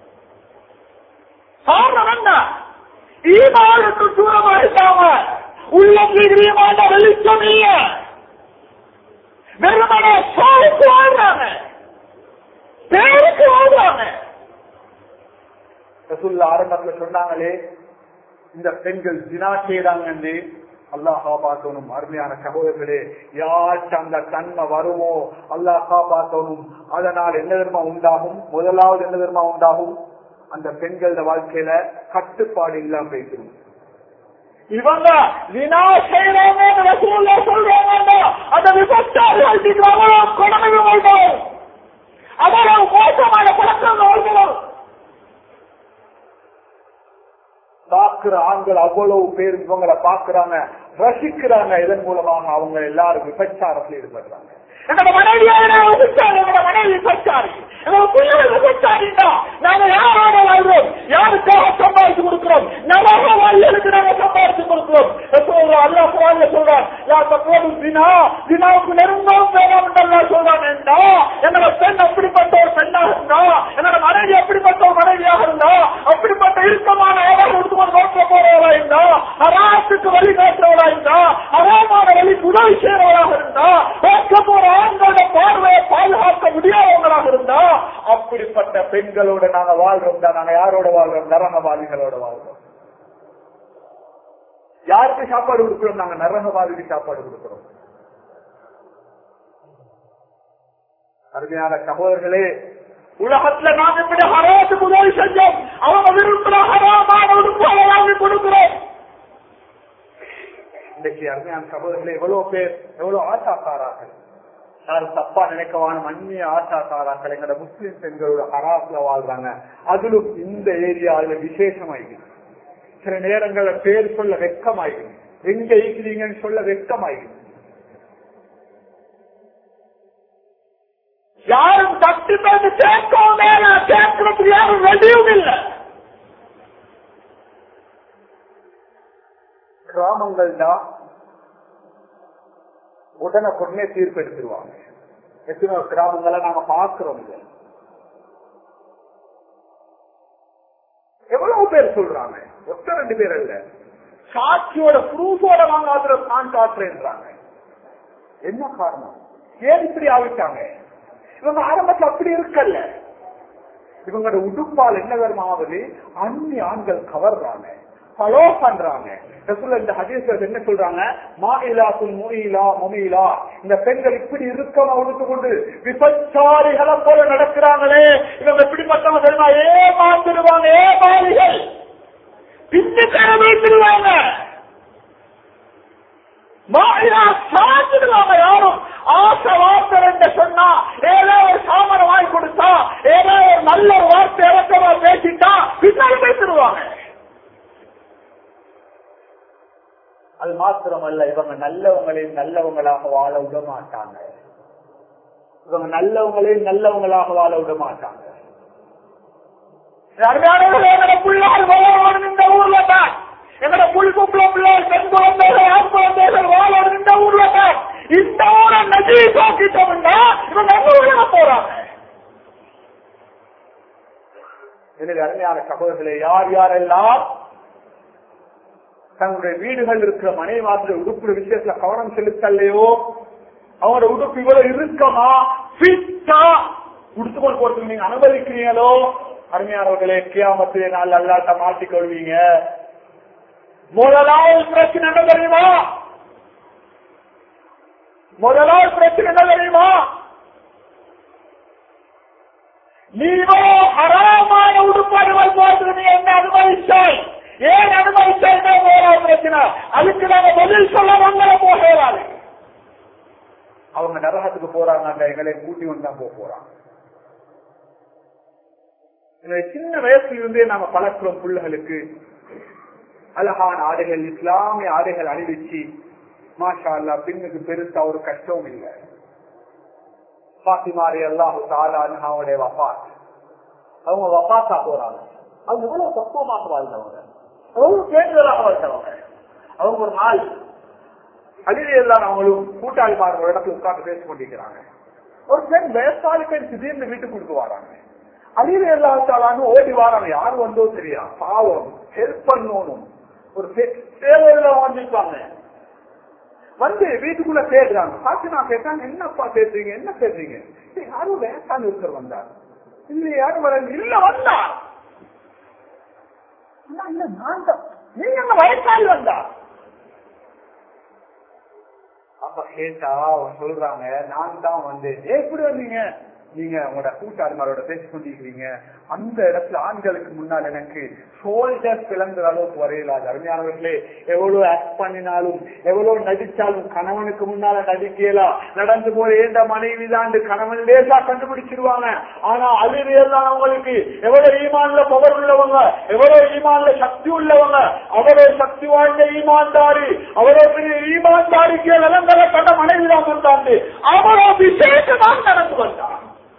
காரணம் என்ன ஈமானுக்கு தூரமா இருக்காங்க உள்ளக்கு ஈமான வெளிச்சம் இல்ல வெறுமனே சோருக்கு வாழ்றாங்க பேருக்கு வாழ்றாங்க ரசூல்லா ஆரம்பத்துல சொன்னாங்களே இந்த பெண்கள் ஜினா செய்யறாங்க அல்லாஹ் காப்பாற்றணும் அருமையான சகோதரர்களே யாருக்கு அந்த தன்மை வருமோ அல்லாஹ் காப்பாற்றணும் அதனால் என்ன தர்மா உண்டாகும் முதலாவது என்ன தர்மா உண்டாகும் அந்த பெண்களோட வாழ்க்கையில கட்டுப்பாடு இல்லாம பேசணும் இவங்க வினா செய்யறாங்க ரசூல்லா சொல்றாங்க அந்த விபச்சாரிகள் அவ்வளவு கொடுமை வாழ்வோம் அவ்வளவு மோசமான பழக்கங்கள் வாழ்வோம் பாக்குற ஆண்கள் அவ்வளவு பேர் இவங்களை பாக்குறாங்க ரசிக்கிறாங்க இதன் மூலமாக அவங்க எல்லாரும் விபச்சாரத்தில் ஈடுபடுறாங்க என்னோட மனைவியான விபச்சாரி என்னோட மனைவி விபச்சாரி என்னோட பிள்ளைகள் விபச்சாரின்னா நாங்க யாரோட வாழ்றோம் யாருக்காக சம்பாதிச்சு கொடுக்கிறோம் நலக வாழ்களுக்கு நாங்க சம்பாதிச்சு கொடுக்கிறோம் சொல்றோம் அல்லா குரான்ல சொல்றான் யா தப்போது தினா தினாவுக்கு நெருங்கவும் வேணாம் என்று அல்லாஹ் சொல்றான் என்றா என்னோட பெண் அப்படிப்பட்ட ஒரு பெண்ணாக இருந்தா என்னோட மனைவி அப்படிப்பட்ட ஒரு மனைவியாக இருந்தா அப்படிப்பட்ட இறுக்கமான ஆதாரம் எடுத்துக்கொண்டு நோக்க போறவளா இருந்தா அராசுக்கு வழி காட்டுறவளா இருந்தா அறாமான வழி உதவி செய்யறவளாக இருந்தா பார்க்க போற ஆண்களோட பார்வையை பாதுகாக்க முடியாதவங்களாக இருந்தா அப்படிப்பட்ட பெண்களோட நாங்க வாழ்றோம் தான் நாங்க யாரோட வாழ்றோம் நரகவாதிகளோட வாழ்றோம் யாருக்கு சாப்பாடு கொடுக்கிறோம் நாங்க நரகவாதிக்கு சாப்பாடு கொடுக்கிறோம் அருமையான சகோதரர்களே உலகத்துல நாங்க இப்படி ஹராத்துக்கு உதவி செஞ்சோம் அவங்க விரும்புற ஹராமான உடுப்பாக வாங்கி கொடுக்கிறோம் இன்றைக்கு அருமையான சகோதரர்களே எவ்வளவு பேர் எவ்வளவு ஆசாக்காரார்கள் யாரும் தப்பா நினைக்கவான அந்நிய ஆசாக்காராக்கள் எங்கட முஸ்லிம் பெண்களோட ஹராஸ்ல வாழ்றாங்க அதிலும் இந்த ஏரியாவில விசேஷமாயிருக்கு சில நேரங்கள்ல பேர் சொல்ல வெக்கமாயிருக்கு எங்க இருக்கிறீங்கன்னு சொல்ல வெக்கமாயிருக்கு யாரும் தட்டி பேசி கேட்கவும் மேல கேட்கறதுக்கு யாரும் ரெடியும் இல்லை கிராமங்கள் தான் உடனே உடனே தீர்ப்பு எடுத்துருவாங்க எத்தனையோ கிராமங்களை நாங்க பாக்குறோம் இதை எவ்வளவு பேர் சொல்றாங்க ஒத்த ரெண்டு பேர் இல்ல சாட்சியோட ப்ரூஃபோட நாங்க அதுல நான் காட்டுறேன்றாங்க என்ன காரணம் ஏன் இப்படி ஆவிட்டாங்க இவங்க ஆரம்பத்துல அப்படி இருக்கல்ல இவங்களோட உடுப்பால் என்ன வருமாவது அந்நிய ஆண்கள் கவர்றாங்க ஃபாலோ பண்றாங்க ரசூலுல்லாஹ் இந்த ஹதீஸ்ல என்ன சொல்றாங்க மாயிலாத்துல் முயிலா முமிலா இந்த பெண்கள் இப்படி இருக்கமா உடுத்து கொண்டு விபச்சாரிகளை போல நடக்கிறாங்களே இவங்க எப்படிப்பட்டவங்க தெரியுமா ஏமாந்துடுவாங்க ஏமாளிகள் பின்னுக்கர வைத்துருவாங்க மாயிலா சாஞ்சிடுவாங்க யாரும் ஆசை வார்த்தை என்று சொன்னா ஏதோ ஒரு சாமனை வாங்கி கொடுத்தா ஏதோ ஒரு நல்ல ஒரு வார்த்தை இறக்கமா பேசிட்டா பின்னாடி பேசிடுவாங்க அது மாத்திரமல்ல இவங்க நல்லவங்களையும் நல்லவங்களாக வாழ விட மாட்டாங்க இவங்க நல்லவங்களையும் நல்லவங்களாக வாழ விட மாட்டாங்க அருமையானவர்களே, எங்கட பிள்ளைகள் வாழணும் இந்த ஊர்ல தான் எங்கட புல் குப்புல பிள்ளைகள் பெண் குழந்தைகள் ஆண் குழந்தைகள் வாழணும் இந்த ஊர்ல தான் இந்த ஊரை நதி போக்கிட்டோம்னா இவங்க எங்க ஊர்ல போறாங்க எனவே அருமையான சகோதரர்களே யார் யாரெல்லாம் தங்களுடைய வீடுகள் இருக்கிற மனைவாசல உடுப்பு விஷயத்துல கவனம் செலுத்தலையோ அவங்களோட உடுப்பு இவ்வளவு இறுக்கமா ஃபிட்டா உடுத்துக்கொண்டு போறதுக்கு நீங்க அனுமதிக்கிறீங்களோ அருமையானவர்களே கியாமத்து நாள் அல்லாட்ட மாட்டிக்கொள்வீங்க முதலாவது பிரச்சனை என்ன தெரியுமா முதலாவது பிரச்சனை என்ன தெரியுமா நீவோ ஹராமான உடுப்பாடுகள் போறது நீ என்ன அனுமதிச்சாய் ஏன் அனுமதிச்சாய் முதலாவது பிரச்சனை அதுக்கு நாங்க பதில் சொல்ல வந்தல போகிறாரு அவங்க நரகத்துக்கு போறாங்க எங்களை கூட்டி வந்தா போக போறாங்க இந்த சின்ன வயசுல இருந்தே நாம பழக்கிறோம் பிள்ளைகளுக்கு அழகான ஆடைகள் இஸ்லாமிய ஆடைகள் அணிவிச்சு மாஷா அல்லா பெண்ணுக்கு பெருசா ஒரு கஷ்டமும் இல்லை பாத்திமாரி அல்லாஹு தாலாவுடைய வபாத் அவங்க வபாத்தா போறாங்க அவங்க எவ்வளவு பக்குவமாக வாழ்ந்தவங்க எவ்வளவு கேட்டுதலாக வாழ்ந்தவங்க அவங்க ஒரு நாள் அழிவு எல்லாம் அவங்களும் கூட்டாளிமார் ஒரு இடத்துல உட்கார்ந்து பேசிக் கொண்டிருக்கிறாங்க ஒரு பெண் வயசாலி பெண் திடீர்னு வீட்டுக்கு கொடுத்து வராங்க அழிவு எல்லாத்தாலும் ஓடி வாராங்க யாரு வந்தோ தெரியா பாவம் ஹெல்ப் பண்ணணும் ஒரு தேவையில வந்துருப்பாங்க வந்து வீட்டுக்குள்ள தேடுறாங்க பார்த்து நான் கேட்டாங்க என்னப்பா பேசுறீங்க என்ன பேசுறீங்க "ஏய், யாரும் வயசான இருக்கிற வந்தார் இல்ல யாரும் வர இல்ல வந்தா "அண்ணா, இல்ல நான் தான் நீங்க அந்த வயசாளி வந்தா அப்ப கேட்டா அவங்க சொல்றாங்க நான் தான் வந்தேன் "ஏன் இப்படி வந்தீங்க நீங்க உங்களோட கூட்டாளிமாரோட பேசிக் கொண்டிருக்கிறீங்க அந்த இடத்துல ஆண்களுக்கு முன்னால் எனக்கு ஷோல்டர் பிளந்துற அளவுக்கு வரையிலாது அருமையானவர்களே எவ்வளவு ஆக்ட் பண்ணினாலும் எவ்வளவு நடிச்சாலும் கணவனுக்கு முன்னால நடிக்கலாம் நடந்து போற ஏண்ட மனைவி தான் கணவன் லேசா கண்டுபிடிச்சிருவாங்க ஆனா அழுது எல்லாம் அவங்களுக்கு எவ்வளவு ஈமான்ல பவர் உள்ளவங்க எவ்வளவு ஈமான்ல சக்தி உள்ளவங்க அவ்வளவு சக்தி வாய்ந்த ஈமான்தாரி அவ்வளவு பெரிய ஈமான்தாரிக்கு நிலங்களை கண்ட மனைவி தான் வந்தாண்டு அவ்வளவு விசேஷமாக நடந்து வந்தான்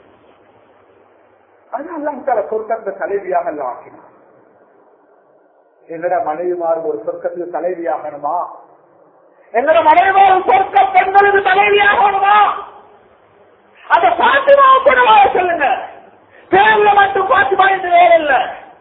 அதனால தர சொர்க்கத்தை தலைவியாக எல்லாம் ஆக்கினான் எங்கட மனைவிமார் ஒரு சொர்க்கத்துக்கு தலைவியாகணுமா எங்கட மனைவிமார் சொர்க்க பெண்களுக்கு தலைவியாகணுமா அந்த பாத்திமா கூடவா சொல்லுங்க பேர்ல மட்டும் பாத்திமா என்று வேற இல்ல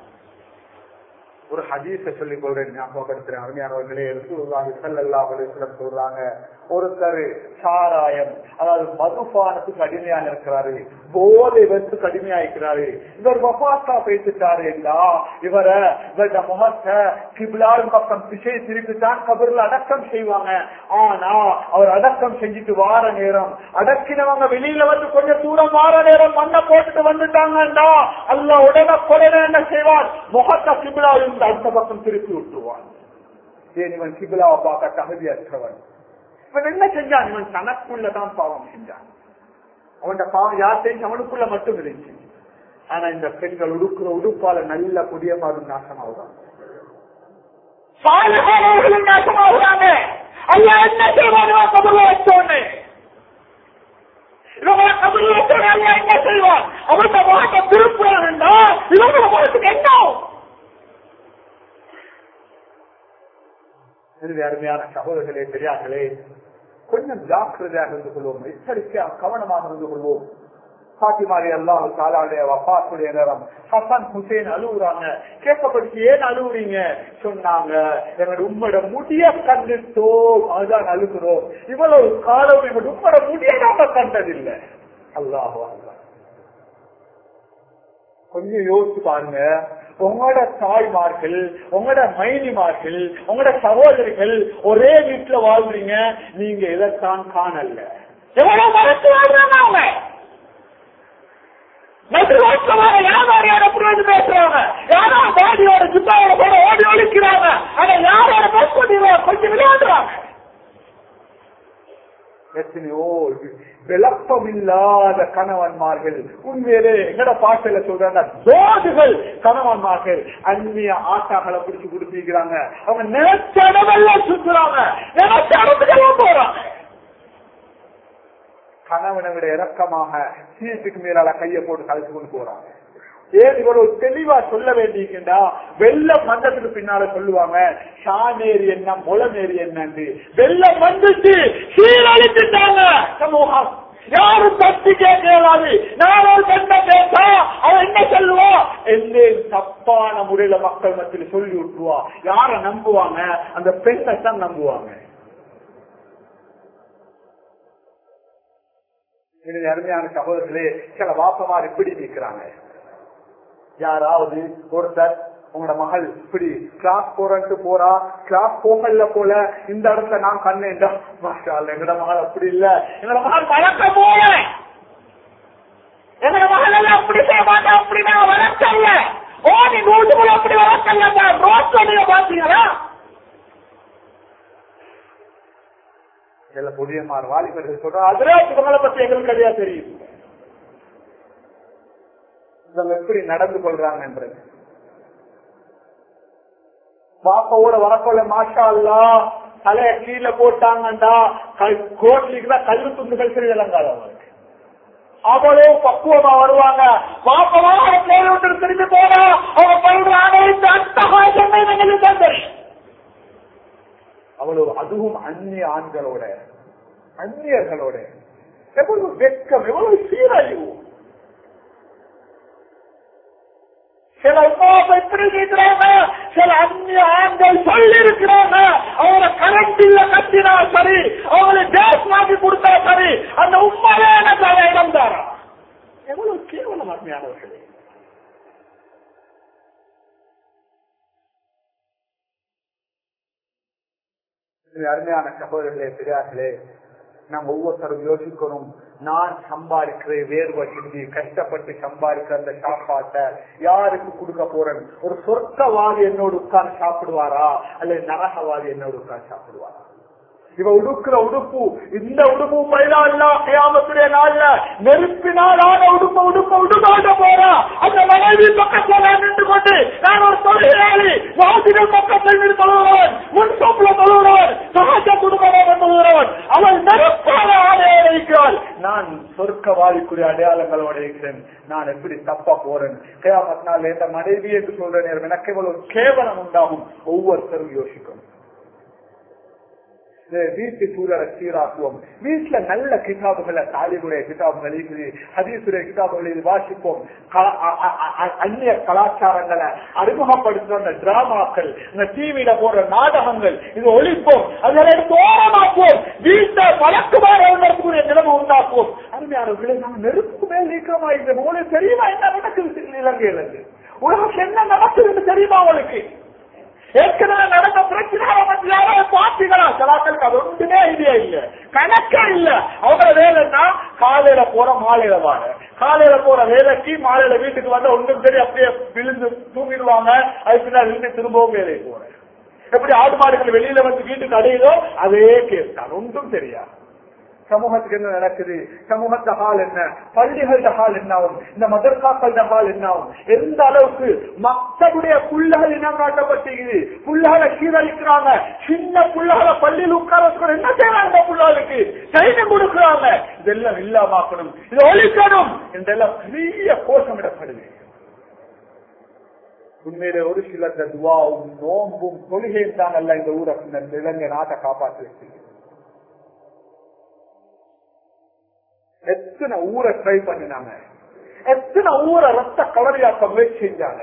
ஒரு ஹதீஸ சொல்லிக் கொள்றேன் ஞாபகப்படுத்துறேன் அருமையானவர்களே ரசூலுல்லாஹி ஸல்லல்லாஹு அலைஹி வஸல்லம் சொல்றாங்க ஒருத்தர் சாராயம் அதாவது மதுபானத்துக்கு அடிமையாக இருக்கிறாரு போதை வெத்து கடுமையா இருக்கிறாரு இவர் வபாத்தா பேசிட்டாரு என்றா இவரை இவருடைய முகத்தை கிபிலாவின் பக்கம் திசை திருப்பித்தான் கபரில் அடக்கம் செய்வாங்க ஆனா அவர் அடக்கம் செஞ்சுட்டு வார நேரம் அடக்கினவங்க வெளியில வந்து கொஞ்சம் தூரம் வார நேரம் மண்ணை போட்டுட்டு வந்துட்டாங்கன்னா அல்ல உடனே உடனே என்ன செய்வான் முகத்தை கிபிலா இருந்து அடுத்த பக்கம் திருப்பி விட்டுருவான் ஏன் இவன் கிபிலாவை பார்க்க தகுதியற்றவன் இவன் என்ன செஞ்சான் இவன் தனக்குள்ளதான் பாவம் செஞ்சான் அவன் பாவம் யார் செஞ்சு அவனுக்குள்ள மட்டும் இருந்துச்சு ஆனா இந்த பெண்கள் உடுக்குற உடுப்பால நல்ல புதிய மாதம் நாசமாகுதான் சாலைகளும் நாசமாகுறாங்க ஐயா என்ன செய்வானுவா கபர்ல வச்சோன்னு இவங்களை கபர்ல வச்சோன்னு ஐயா என்ன செய்வான் அவன் முகத்தை திருப்புறாங்கன்னா இவங்க முகத்துக்கு என்ன இது அருமையான சகோதரர்களே பெரியார்களே கொஞ்சம் ஜாக்கிரதையாக இருந்து கொள்வோம் எச்சரிக்கையாக கவனமாக இருந்து கொள்வோம் பாத்திமாரி அல்லாஹ் தாலாவுடைய வபாத்துடைய நேரம் ஹசன் ஹுசேன் அழுகுறாங்க கேட்கப்படுத்தி ஏன் அழுகுறீங்க சொன்னாங்க எங்களோட உம்மோட முடிய கண்டுட்டோம் அதுதான் அழுகிறோம் இவ்வளவு காலம் எங்களோட உம்மோட முடிய நாம கண்டதில்லை அல்லாஹோ அல்லா கொஞ்சம் யோசிச்சு பாருங்க உங்களோட தாய்மார்கள் உங்களோட மைனிமார்கள் உங்களோட சகோதரிகள் ஒரே வீட்டுல வாழ்றீங்க நீங்க இதைத்தான் காணல எவ்வளவு மறைச்சு வாழ்றாங்க அவங்க நெடுவாசமாக வியாபாரியோட புரிஞ்சு பேசுறாங்க யாரோ பாடியோட சுத்தாவோட கூட ஓடி ஒழிக்கிறாங்க ஆனா யாரோட பேச கொஞ்சம் விளையாடுறாங்க எத்தனையோ விளப்பம் இல்லாத கணவன்மார்கள் உண்மையிலே எங்கட பாட்டில சொல்றாங்க தோதுகள் கணவன்மார்கள் அந்நிய ஆட்டாக்களை பிடிச்சு கொடுத்திருக்கிறாங்க அவங்க நினைச்ச இடமெல்லாம் சுத்துறாங்க நினைச்ச இடத்துக்கெல்லாம் போறாங்க கணவனை விட இறக்கமாக சீட்டுக்கு மேலால கையை போட்டு கழிச்சு கொண்டு போறாங்க ஏன் இவ்வளவு தெளிவா சொல்ல வேண்டியிருக்கின்றா வெள்ளம் மந்தத்துக்கு பின்னால சொல்லுவாங்க ஷானேரி என்ன முளமேரி என்னன்னு வெள்ளம் வந்துச்சு சீரழிச்சுட்டாங்க சமூகம் யாரும் தட்டி கேட்கலாது நான் ஒரு பெண்ணை பேசா அவன் என்ன சொல்லுவான் என்ன தப்பான முறையில மக்கள் மத்தியில் சொல்லி விட்டுருவா யார நம்புவாங்க அந்த பெண்ணை தான் நம்புவாங்க இது அருமையான சகோதரர்களே சில வாப்பமார் இப்படி நிற்கிறாங்க யாராவது ஒருத்தர் உங்களோட மகள் இப்படி கிளாஸ் போறன்ட்டு போறா கிளாஸ் போகல போல இந்த இடத்துல நான் கண்ணேன்டா மாஷா அல்லா, எங்கட மகள் அப்படி இல்ல எங்கட மகள் வளர்க்க போல எங்கட மகள் எல்லாம் அப்படி செய்ய மாட்டா அப்படி நான் வளர்க்கல ஓ நீ நூற்றுக்குள்ள அப்படி வளர்க்கல ரோட்ல நீங்க பாத்தீங்களா சில புதியமார் வாலிபர்கள் சொல்றா அதிரே மகளை பத்தி எங்களுக்கு கிடையா தெரியும் இவங்க எப்படி நடந்து கொள்றாங்கன்றது பாப்பாவோட வரக்கொள்ள மாஷா அல்லா தலைய கீழே போட்டாங்கண்டா கோட்லிக்கு தான் கல்வி துண்டுகள் சரி விளங்காது அவங்களுக்கு அவ்வளவு பக்குவமா வருவாங்க பாப்பமா பிளேன் ஒன்று திரும்பி போனா அவங்க பல்றாங்க இந்த அட்டகாசம் எங்களுக்கு தான் தெரியும் அவ்வளவு அதுவும் அந்நிய ஆண்களோட அந்நியர்களோட எவ்வளவு வெட்கம் எவ்வளவு சீரழிவு சில உமாவை எப்படி கேட்கிறாங்க சில அந்நிய ஆண்கள் சொல்லி இருக்கிறாங்க அவங்கள கரண்ட் இல்ல கட்டினா சரி அவங்களை கேஸ் மாற்றி கொடுத்தா சரி அந்த உண்மையே எனக்கு இடம் தாரா எவ்வளவு கேவலம் அருமையானவர்களே இது அருமையான சகோதரர்களே பெரியார்களே நாம் ஒவ்வொருத்தரும் யோசிக்கணும் நான் சம்பாதிக்கிற வேர்வை சிந்தி கஷ்டப்பட்டு சம்பாதிக்கிற அந்த சாப்பாட்டை யாருக்கு கொடுக்க போறேன் ஒரு சொர்க்கவாதி என்னோடு உட்கார்ந்து சாப்பிடுவாரா அல்லது நரகவாதி என்னோடு உட்கார்ந்து சாப்பிடுவாரா இவ உடுக்கிற உடுப்பு இந்த உடுப்பு பயிலா இல்ல கியாமத்துடைய நாள்ல நெருப்பினால் ஆன உடுப்ப உடுப்ப உடுக்காட்ட போறா அந்த மனைவி பக்கத்துல நான் நின்று கொண்டு நான் ஒரு தொழிலாளி வாசிகள் பக்கத்தில் நின்று தொழுகிறவன் முன் சொப்புல தொழுகிறவன் சகாஜ குடும்பமாக தொழுகிறவன் அவள் நெருப்பான ஆடையோட இருக்கிறாள் நான் சொர்க்கவாதிக்குரிய அடையாளங்களோட இருக்கிறேன் நான் எப்படி தப்பா போறேன் கேமத் நாள் எந்த மனைவி என்று சொல்ற நேரம் எனக்கு இவ்வளவு கேவலம் உண்டாகும் ஒவ்வொருத்தரும் யோசிக்கணும் வீட்டு சூழலை சீராக்குவோம் வீட்டுல நல்ல கிதாபுகளை தாலிபுடைய கிதாபுகள் இருக்குது ஹதீசுடைய கிதாபுகளை இது வாசிப்போம் கல- அ- அ- அ- அந்நிய கலாச்சாரங்களை அறிமுகப்படுத்துற அந்த டிராமாக்கள் இந்த டிவியில போடுற நாடகங்கள் இது ஒழிப்போம் அதனை தோரமாக்குவோம் வீட்டை வழக்குமாறு நடத்தக்கூடிய நிலைமை உண்டாக்குவோம் அருமையானவர்களை நாம் நெருப்பு மேல் நீக்கமா இருக்கிறோம் உங்களுக்கு தெரியுமா என்ன நடக்குது இலங்கையில இருந்து உலகம் என்ன நடக்குதுன்னு தெரியுமா உங்களுக்கு ஏற்கனவே நடந்த பிரச்சனை பத்தி யாராவது பார்த்தீங்களா சிலாக்களுக்கு அது ஒன்றுமே ஐடியா இல்ல கணக்கே இல்ல அவங்க வேலைன்னா காலையில போற மாலையில வாங்க காலையில போற வேலைக்கு மாலையில வீட்டுக்கு வந்து ஒன்றும் சரி அப்படியே விழுந்து தூங்கிடுவாங்க அதுக்கு பின்னாடி விழுந்து திரும்பவும் வேலைக்கு போறேன் எப்படி ஆடு மாடுகள் வெளியில வந்து வீட்டுக்கு அடையுதோ அதே கேஸ் தான் ஒன்றும் தெரியாது சமூகத்துக்கு என்ன நடக்குது சமூகத்த ஹால் என்ன பள்ளிகள ஹால் என்னாகும் இந்த மதர்காக்கள ஹால் என்னாகும் எந்த அளவுக்கு மக்களுடைய புள்ளகள் இனம் காட்டப்பட்டிருக்குது புள்ளகளை சீரழிக்கிறாங்க சின்ன புள்ளகளை பள்ளியில் உட்கார வச்சுக்கணும். என்ன செய்யறாங்க இந்த புள்ளகளுக்கு செய்து கொடுக்கிறாங்க இதெல்லாம் இல்லாமக்கணும் இது ஒழிக்கணும் என்றெல்லாம் பெரிய கோஷமிடப்படுது உண்மையில ஒரு சில இந்த துவாவும் நோம்பும் தொழுகையும் தான் அல்ல இந்த ஊரை இந்த இலங்கை நாட்டை காப்பாற்றி வச்சிருக்கு எத்தனை ஊரை ட்ரை பண்ணினாங்க எத்தனை ஊரை ரத்த கலரியாக்க முயற்சி செஞ்சாங்க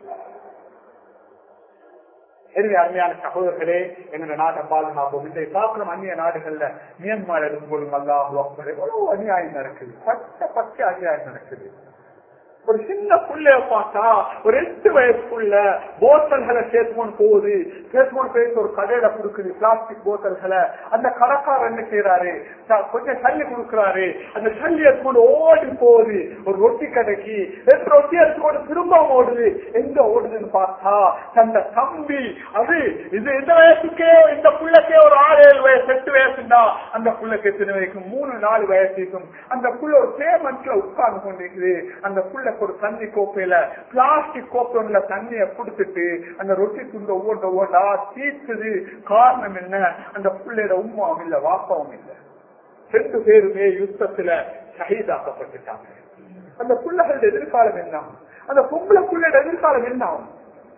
எனவே அருமையான சகோதரர்களே எங்க நாட்டை பாதுகாப்போம் இதை பார்க்கணும் அந்நிய நாடுகள்ல மியான்மர் எடுத்துக்கொள்ளும் அல்லாஹ் அக்பர் எவ்வளவு அநியாயம் நடக்குது பச்சை பச்சை அநியாயம் நடக்குது ஒரு சின்ன புள்ளைய பார்த்தா ஒரு எட்டு வயசுக்குள்ள போத்தல்களை சேர்த்துக்கொண்டு போகுது சேர்த்துக்கொண்டு போயிட்டு ஒரு கடையில கொடுக்குது பிளாஸ்டிக் போத்தல்களை அந்த கடைக்காரர் என்ன செய்யறாரு த- கொஞ்சம் தள்ளி கொடுக்குறாரு அந்த தள்ளி எடுத்துக்கொண்டு ஓடி போகுது ஒரு ரொட்டி கடைக்கு ரெண்டு ரொட்டி எடுத்துக்கொண்டு திரும்ப ஓடுது எங்க ஓடுதுன்னு பார்த்தா தந்த தம்பி அது இது இந்த வயசுக்கே இந்த புள்ளைக்கே ஒரு ஆறு ஏழு வயசு எட்டு வயசுண்டா அந்த புள்ளைக்கு எத்தனை வயசுக்கும் மூணு நாலு வயசுக்கும் அந்த புள்ள ஒரு பேமெண்ட்ல உட்கார்ந்து கொண்டிருக்குது அந்த புள்ளைக்கு ஒரு தண்ணி கோப்பையில பிளாஸ்டிக் கோப்பைல தண்ணிய குடுத்துட்டு அந்த ரொட்டி துண்ட ஒவ்வொன்ற ஒவ்வொன்றா தீர்த்துது காரணம் என்ன அந்த புள்ளையோட உமாவும் இல்ல வாப்பாவும் இல்ல ரெண்டு பேருமே யுத்தத்துல ஷஹீதாக்கப்பட்டுட்டாங்க அந்த புள்ளைகளோட எதிர்காலம் என்ன அந்த பொம்பளை புள்ளையோட எதிர்காலம் என்ன ஆகும்?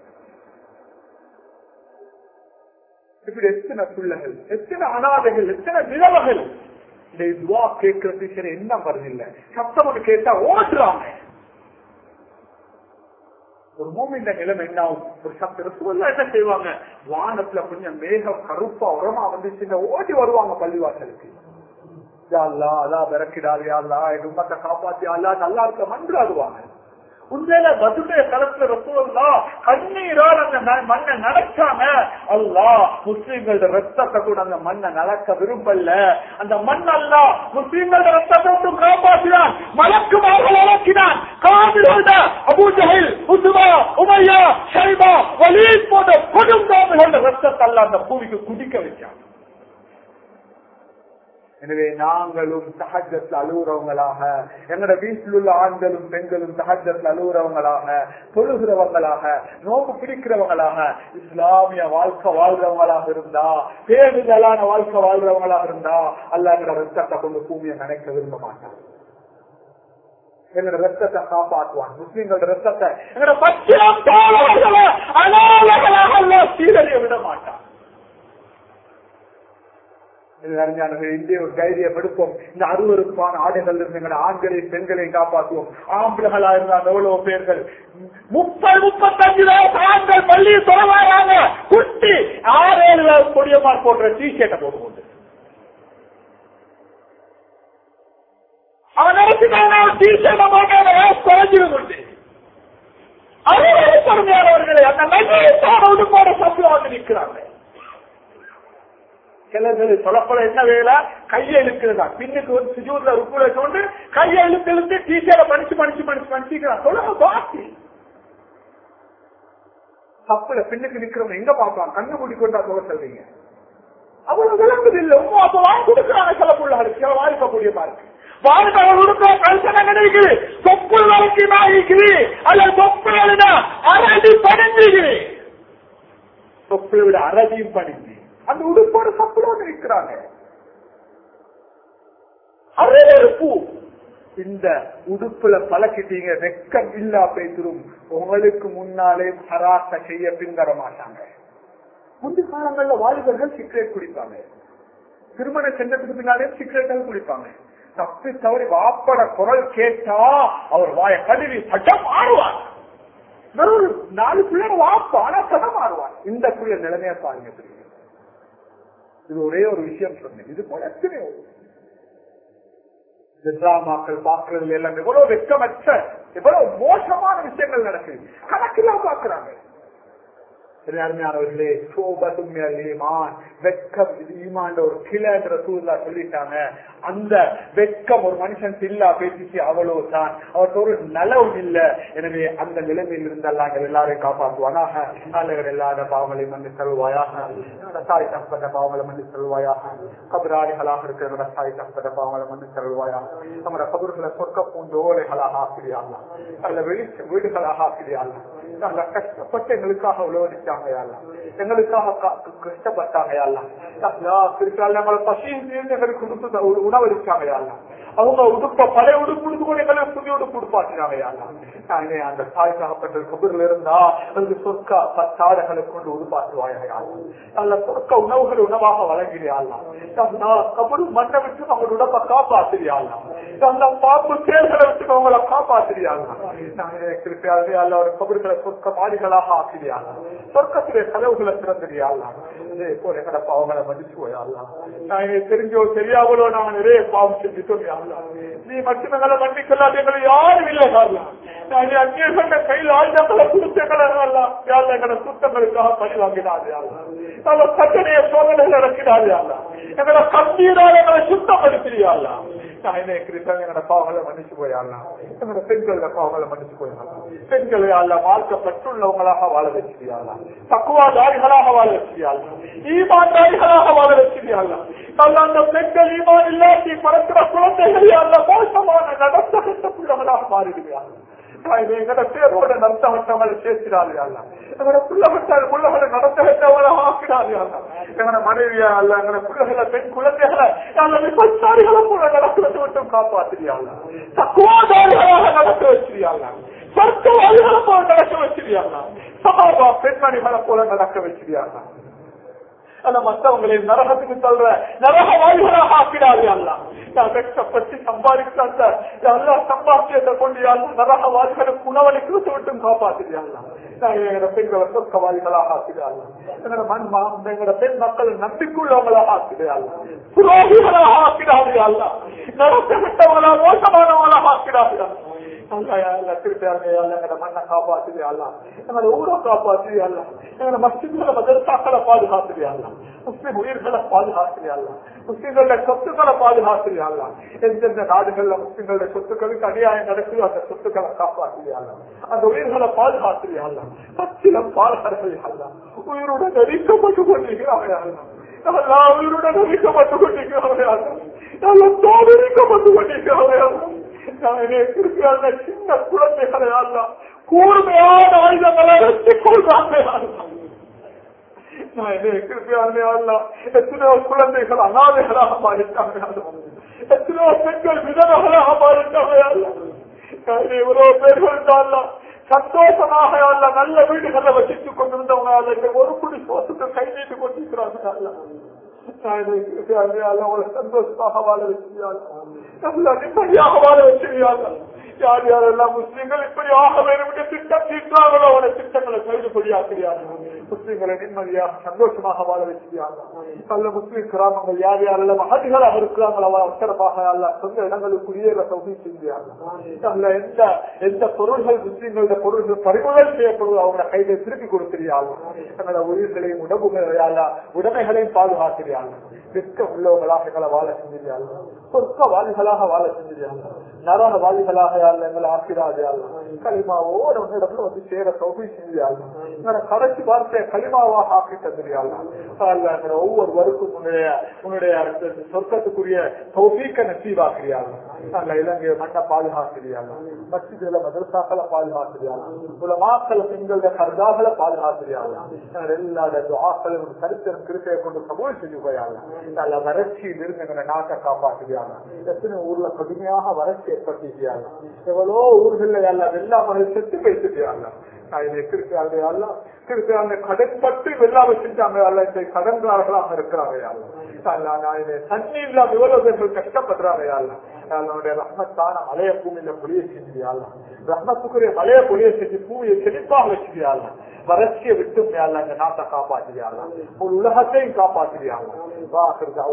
இப்படி எத்தனை பிள்ளைகள் எத்தனை அனாதைகள் எத்தனை விதவைகள் இந்த துவா கேட்கறது சரி என்ன வருதில்ல சத்தம் ஒன்று கேட்டா ஓடுறாங்க ஒரு மூமின் நிலைமை என்ன ஆகும் ஒரு சத்த ரசூல்லா என்ன செய்வாங்க வானத்துல கொஞ்சம் மேகம் கருப்பா உரமா வந்துச்சுன்னா ஓடி வருவாங்க பள்ளிவாசலுக்கு யா அல்லாஹ், அல்லாஹ் விரக்கிடாது யா அல்லாஹ், என் உம்மத்தை காப்பாத்தி அல்லா நல்லா இருக்க மன்றாடுவாங்க உண்மையில மதுடைய களத்துல ரசூல்லா கண்ணீரால் அந்த ம- மண்ணை நடக்காம அல்லாஹ் முஸ்லீம்களோட ரத்தத்தை கூட அந்த மண்ணை நடக்க விரும்பல அந்த மண் அல்லா முஸ்லீம்களோட ரத்தத்தை விட்டு காப்பாற்றினான் மலக்குமார்கள் இறக்கினான் காவிரோட அபூஜஹில் உசுமா உமையா ஷைபா வலீத் போன்ற கொடுங்காமிகளோட ரத்தத்தை அல்ல அந்த பூமிக்கு குடிக்க வச்சான் எனவே நாங்களும் சஹஜத்தில் அழுகுறவங்களாக எங்கட வீட்டில் உள்ள ஆண்களும் பெண்களும் சஹஜத்தில் அழுகுறவங்களாக தொழுகிறவங்களாக நோக்கு பிடிக்கிறவங்களாக இஸ்லாமிய வாழ்க்கை வாழ்றவங்களாக இருந்தா பேருதலான வாழ்க்கை வாழ்றவங்களாக இருந்தா அல்ல எங்கட ரத்தத்தை கொண்டு பூமியை நினைக்க விரும்ப மாட்டான் எங்களோட ரத்தத்தை காப்பாற்றுவான் முஸ்லீம்களோட ரத்தத்தை எங்களோட பச்சிலம் தோழர்களை அனாதைகளாக அல்ல சீரழிய விட மாட்டான் இது அறிஞானர்கள் இந்திய ஒரு தைரியம் எடுப்போம் இந்த அருவருப்பான ஆடைகள் இருந்து எங்களை ஆண்களையும் பெண்களையும் காப்பாற்றுவோம் ஆம்பளைகளா இருந்தால் எவ்வளவு பேர்கள் முப்பது முப்பத்தஞ்சு வயசு ஆண்கள் பள்ளி தொடர்வாங்க குட்டி ஆறு ஏழு வயசு கொடியமார் போன்ற டி ஷர்ட்டை போட்டுக்கொண்டு அவன் நினைச்சுட்டாங்க டி ஷர்ட்டை போட்டாங்க வயசு குறைஞ்சிருக்குண்டு அருவருப்பருமையானவர்களை அந்த நன்மையான உடுப்போட சம்பளம் வந்து நிற்கிறாங்க சிலர்கள் சொல்லப்பட என்ன வேலை கையை இழுக்கிறதா பின்னுக்கு வந்து சுஜூர்ல ருக்குல கொண்டு கையை இழுத்து இழுத்து டீச்சரை படிச்சு படிச்சு படிச்சு படிச்சுக்கிறான் சொல்லுங்க பாக்கி தப்புல பின்னுக்கு நிக்கிறவங்க எங்க பாப்பான் கண்ணு மூடி கொண்டா சொல்ல சொல்றீங்க அவ்வளவு விளங்குது இல்ல உமா அப்ப வாங்கி கொடுக்குறாங்க சில பிள்ளைகளுக்கு சில வாய்க்கக்கூடிய பாருக்கு வாழ்க்கை உடுக்க கல்சனை கிடைக்குது தொப்புள் வரைக்கும் ஆகிக்குது அல்லது தொப்புள் எழுதா அரடி பணிஞ்சுக்குது தொப்புளை விட அரடியும் பணிஞ்சு அந்த உடுப்போட சப்புளோடு இருக்கிறாங்க அருவருப்பு இந்த உடுப்புல பழக்கிட்டீங்க வெக்கம் இல்லா பேசிடும் உங்களுக்கு முன்னாலே ஹராச செய்ய பின்வர மாட்டாங்க முந்தி காலங்கள்ல வாலிபர்கள் சிகரெட் குடிப்பாங்க திருமணம் சென்றதுக்கு பின்னாலே சிகரெட்டாக குடிப்பாங்க தப்பி தவறி வாப்பட குரல் கேட்டா அவர் வாய கழுவி சட்டம் மாறுவார் வெறும் நாலு பிள்ளை வாப்பா ஆனா சட்டம் மாறுவார் இந்த பிள்ளை நிலைமையா பாருங்க தெரியும் இது ஒரே ஒரு விஷயம் சொன்னேன் இது போல எத்தனையோ இந்த டிராமாக்கள் பார்க்கறதுல எல்லாம் எவ்வளவு வெக்கமற்ற எவ்வளவு மோசமான விஷயங்கள் நடக்குது கணக்கெல்லாம் பாக்குறாங்க அருமையானவர்களே சோபதும் ஈமான் வெக்கம் இது ஈமான் ஒரு கிளைன்ற சூழ்நிலை சொல்லிட்டாங்க அந்த வெக்கம் ஒரு மனுஷன் இல்லா பேசிச்சு அவ்வளவு தான் அவருக்கு ஒரு நலவு இல்ல எனவே அந்த நிலைமையில் இருந்தால் நாங்கள் எல்லாரையும் காப்பாற்றுவானாக நாங்கள் எல்லார பாவங்களை மன்னி தருவாயாக என்னோட தாய் தப்பட்ட பாவங்களை மன்னி தருவாயாக கபராளிகளாக இருக்கிற என்னோட தாய் தப்பட்ட பாவங்களை மன்னி தருவாயாக நம்மளோட கபர்களை சொர்க்க பூண்டோலைகளாக ஆக்கிரியாங்க அல்ல வெளி வீடுகளாக ஆக்கிரியாங்க நல்ல கஷ்டப்பட்டு எங்களுக்காக உழவடிச்சாங்க யாரெல்லாம் எங்களுக்காக கா- கஷ்டப்பட்டாங்க யாரெல்லாம் நம்மளை பசி எங்களுக்கு கொடுத்து உ- உணவளிச்சாங்க யாரெல்லாம் அவங்க உடுப்ப பழைய உடுப்பு உடுத்து கூட எங்களுக்கு புதிய உடுப்பு உடுப்பாட்டினாங்க யாரெல்லாம் நானே அந்த தாய் சாகப்பட்ட கபரில் இருந்தா அதுக்கு சொற்க பத்தாடைகளை கொண்டு உருப்பாற்றுவாயாக யாரெல்லாம் நல்ல சொற்க உணவுகள் உணவாக வழங்கிறியாலாம் கபரு மண்ணை விட்டு அவங்க உடம்ப காப்பாத்துறியாலாம் அந்த பாம்பு தேர்களை விட்டு அவங்களை காப்பாத்துறியாலாம் நாங்களே திருப்பியாலே அல்ல ஒரு கபறுகளை சொர்க்க மாடிகளாக ஆக்கிறியாலாம் சொர்க்கத்திலே கதவுகளை திறந்துறியாலாம் இதே போல எங்கட பாவங்களை மன்னிச்சு போயாடலாம் நான் எனக்கு தெரிஞ்சோ தெரியாமலோ நாங்க நிறைய பாவம் செஞ்சுட்டோம் யாருலாம் நீ மட்டும் எங்களை மன்னிக்கலாம் எங்களை யாரும் இல்லை காரணம் நான் அந்நியர்கள கையில் ஆயுதங்களை கொடுத்தங்களை யாரும் எங்களை சுத்தங்களுக்காக பழி வாங்கினாது நம்ம கட்டணைய சோதனைகள் இறக்கினாது எங்களை கண்ணீரால் எங்களை சுத்தப்படுத்தியாங்களா நான் என்ன இருக்கிறேன் எங்களோட பாவங்களை மன்னிச்சு போயாடலாம் எங்களோட பெண்களோட பாவங்களை மன்னிச்சு போயாடலாம் பெண்களை அல்ல மார்க்கப்பட்டுள்ளவங்களாக வாழ வச்சிருக்கலாம் தக்குவாதாரிகளாக வாழ வச்சிருக்கலாம் ஈமான்தாரிகளாக வாழ வச்சிருக்கலாம் அல்ல அந்த பெண்கள் ஈமான் இல்லாட்டி பறக்கிற குழந்தைகளை அல்ல மோசமான நடத்த கட்டப்புள்ளவர்களாக மாறிடுவார்கள் எங்கட பேரோட நடத்தவட்டவங்களை சேர்க்கிறார்கள் எங்கட பிள்ளைகள் பிள்ளைகளை நடத்தவட்டவங்களை ஆக்கிறார்கள் எங்கட மனைவியா அல்ல எங்கட பிள்ளைகளை பெண் குழந்தைகளை அல்ல விபச்சாரிகளை போல நடக்கிறது மட்டும் காப்பாற்றுகிறார்கள் தக்குவாதாரிகளாக நடக்க வச்சிருக்காங்க சொர்க்கவாதிகளை போல நடக்க வச்சிருக்காங்க சமாபா பெண்மணிகளை போல நடக்க வச்சிருக்காங்க அல்ல மற்றவங்களை நரகத்துக்கு தள்ளுற நரக வாய்களாக ஆக்கிடாது அல்ல நான் கஷ்டப்பட்டு சம்பாதிக்கிறாங்க எல்லா சம்பாத்தியத்தை கொண்டு யாரும் நரக வாய்களுக்கு உணவளிக்கு விட்டும் காப்பாற்றுகிறாங்க எங்களோட பெண்களை சொர்க்கவாதிகளாக ஆக்கிடாங்க எங்களோட மண் எங்களோட பெண் மக்கள் நம்பிக்கையுள்ளவங்களாக ஆக்கிடாங்க புரோகிகளாக ஆக்கிடாது அல்ல நடத்த விட்டவங்களா மோசமானவங்களாக ஆக்கிடாது மண்ணை காப்பாத்துது அல்ல எங்களை ஊரை காப்பாத்துது அல்ல எங்களை மஸ்ஜித்களை மதரசாக்களை பாதுகாத்துது அல்ல முஸ்லிம் உயிர்களை பாதுகாத்துது அல்ல முஸ்லிம்களோட சொத்துக்களை பாதுகாத்துது அல்ல எந்தெந்த நாடுகள்ல முஸ்லிம்களோட சொத்துக்களுக்கு அநியாயம் நடக்குது அந்த சொத்துக்களை காப்பாத்துது அல்ல அந்த உயிர்களை பாதுகாத்துது அல்ல பச்சிலம் பாலகர்கள் அல்ல உயிருடன் நெறிக்கப்பட்டு கொண்டிருக்கிறார்கள் அல்ல எல்லா உயிருடன் நெறிக்கப்பட்டு கொண்டிருக்கிறார்கள் அல்ல தோதரிக்கப்பட்டு கொண்டிருக்கிறார்கள் சின்ன குழந்தைகளை அல்ல கூர்மையான ஆயுதங்களை வெற்றிக் கொள்றாங்க எத்தனையோ குழந்தைகள் அனாதைகளாக மாறிட்டாங்க எத்தனையோ பெண்கள் விதவைகளாக மாறிட்டாங்க இவ்வளவு பேர்கள் தான் சந்தோஷமாக அல்ல நல்ல வீடுகளை வசித்துக் கொண்டிருந்தவங்க அதற்கு ஒரு குடி சோத்துக்கு கை நீட்டு கொண்டிருக்கிறாங்க சந்தோஷமாக வாழ வச்சிருக்காங்க நிம்மதியாக வாழ வச்சிருக்காங்க யார் யாரெல்லாம் முஸ்லீம்கள் இப்படி ஆக வேண்டும் என்று திட்டம் தீட்டாங்களோ அவன திட்டங்களை கைதுபடியாக்குகிறார்கள் முஸ்லீம்களை நிம்மதியாக சந்தோஷமாக வாழ வச்சிருக்காங்க அல்ல முஸ்லீம் கிராமங்கள் யார் யாரெல்லாம் அகதிகளாக இருக்கிறாங்களோ அவள் அவசரமாக அல்ல சொந்த இடங்களுக்கு குடியேற சௌகரி செஞ்சாங்க அல்ல எந்த எந்த பொருள்கள் முஸ்லீம்களோட பொருள்கள் பறிமுதல் செய்யப்படுவது அவங்க கையில திருப்பி கொடுக்கிறார்கள் தங்களோட உயிர்களையும் உடம்புகளையால உடைமைகளையும் பாதுகாக்கிறார்கள் வெட்க உள்ளவங்களாக எங்களை வாழ செஞ்சிருக்காங்க சொர்க்கவாதிகளாக வாழ செஞ்சிருக்காங்க நரகவாதிகளாக எங்களை ஆக்கிறாது களிமாவோட இடத்துல வந்து சேர சௌகரி செஞ்சாங்க எங்களோட கடைசி வார்த்தையை களிமாவாக ஆக்கி தந்துறியாங்க ஒவ்வொரு வருக்கும் உன்னுடைய உன்னுடைய சொர்க்கத்துக்குரிய சௌகீக்க நசீவாக்குறியாங்க நல்ல இலங்கை மண்ணை பாதுகாக்கிறாங்க மசிதில மதரசாக்களை பாதுகாக்கிறாங்க உலமாக்கள பெண்களோட கர்தாக்களை பாதுகாக்கிறாங்க எல்லா ஆக்களும் சரித்திரம் கிருப்பையை கொண்டு சமூகம் செஞ்சு போயாங்க நல்ல வறட்சியில் இருந்து எங்களை நாட்டை காப்பாற்றுகிறாங்க எத்தனை ஊர்ல கடுமையாக வறட்சி ஏற்படுத்திக்கிறாங்க எவ்வளோ ஊர்கள்ல எல்லாம் வெள்ளாமல் செத்து பேசிக்கிறாங்க அந்த கடன்பட்டு வெள்ளாம செஞ்சாங்க அல்ல இந்த கடன்காரர்களாக இருக்கிறாங்க தண்ணி இல்லாம எவ்வளவு பேர்கள் கஷ்டப்படுறாங்க அவனுடைய ரஹ்மத்தான மலைய பூமியில பொழிய செஞ்சியாள் ரஹ்மத்துக்குரிய மலைய பொழிய செஞ்சு பூமியை செழிப்பாக வச்சுக்கியாள் வறட்சியை விட்டு மேல அந்த நாட்டை காப்பாற்றுகிறாள் ஒரு உலகத்தையும் காப்பாற்றுகிறாள்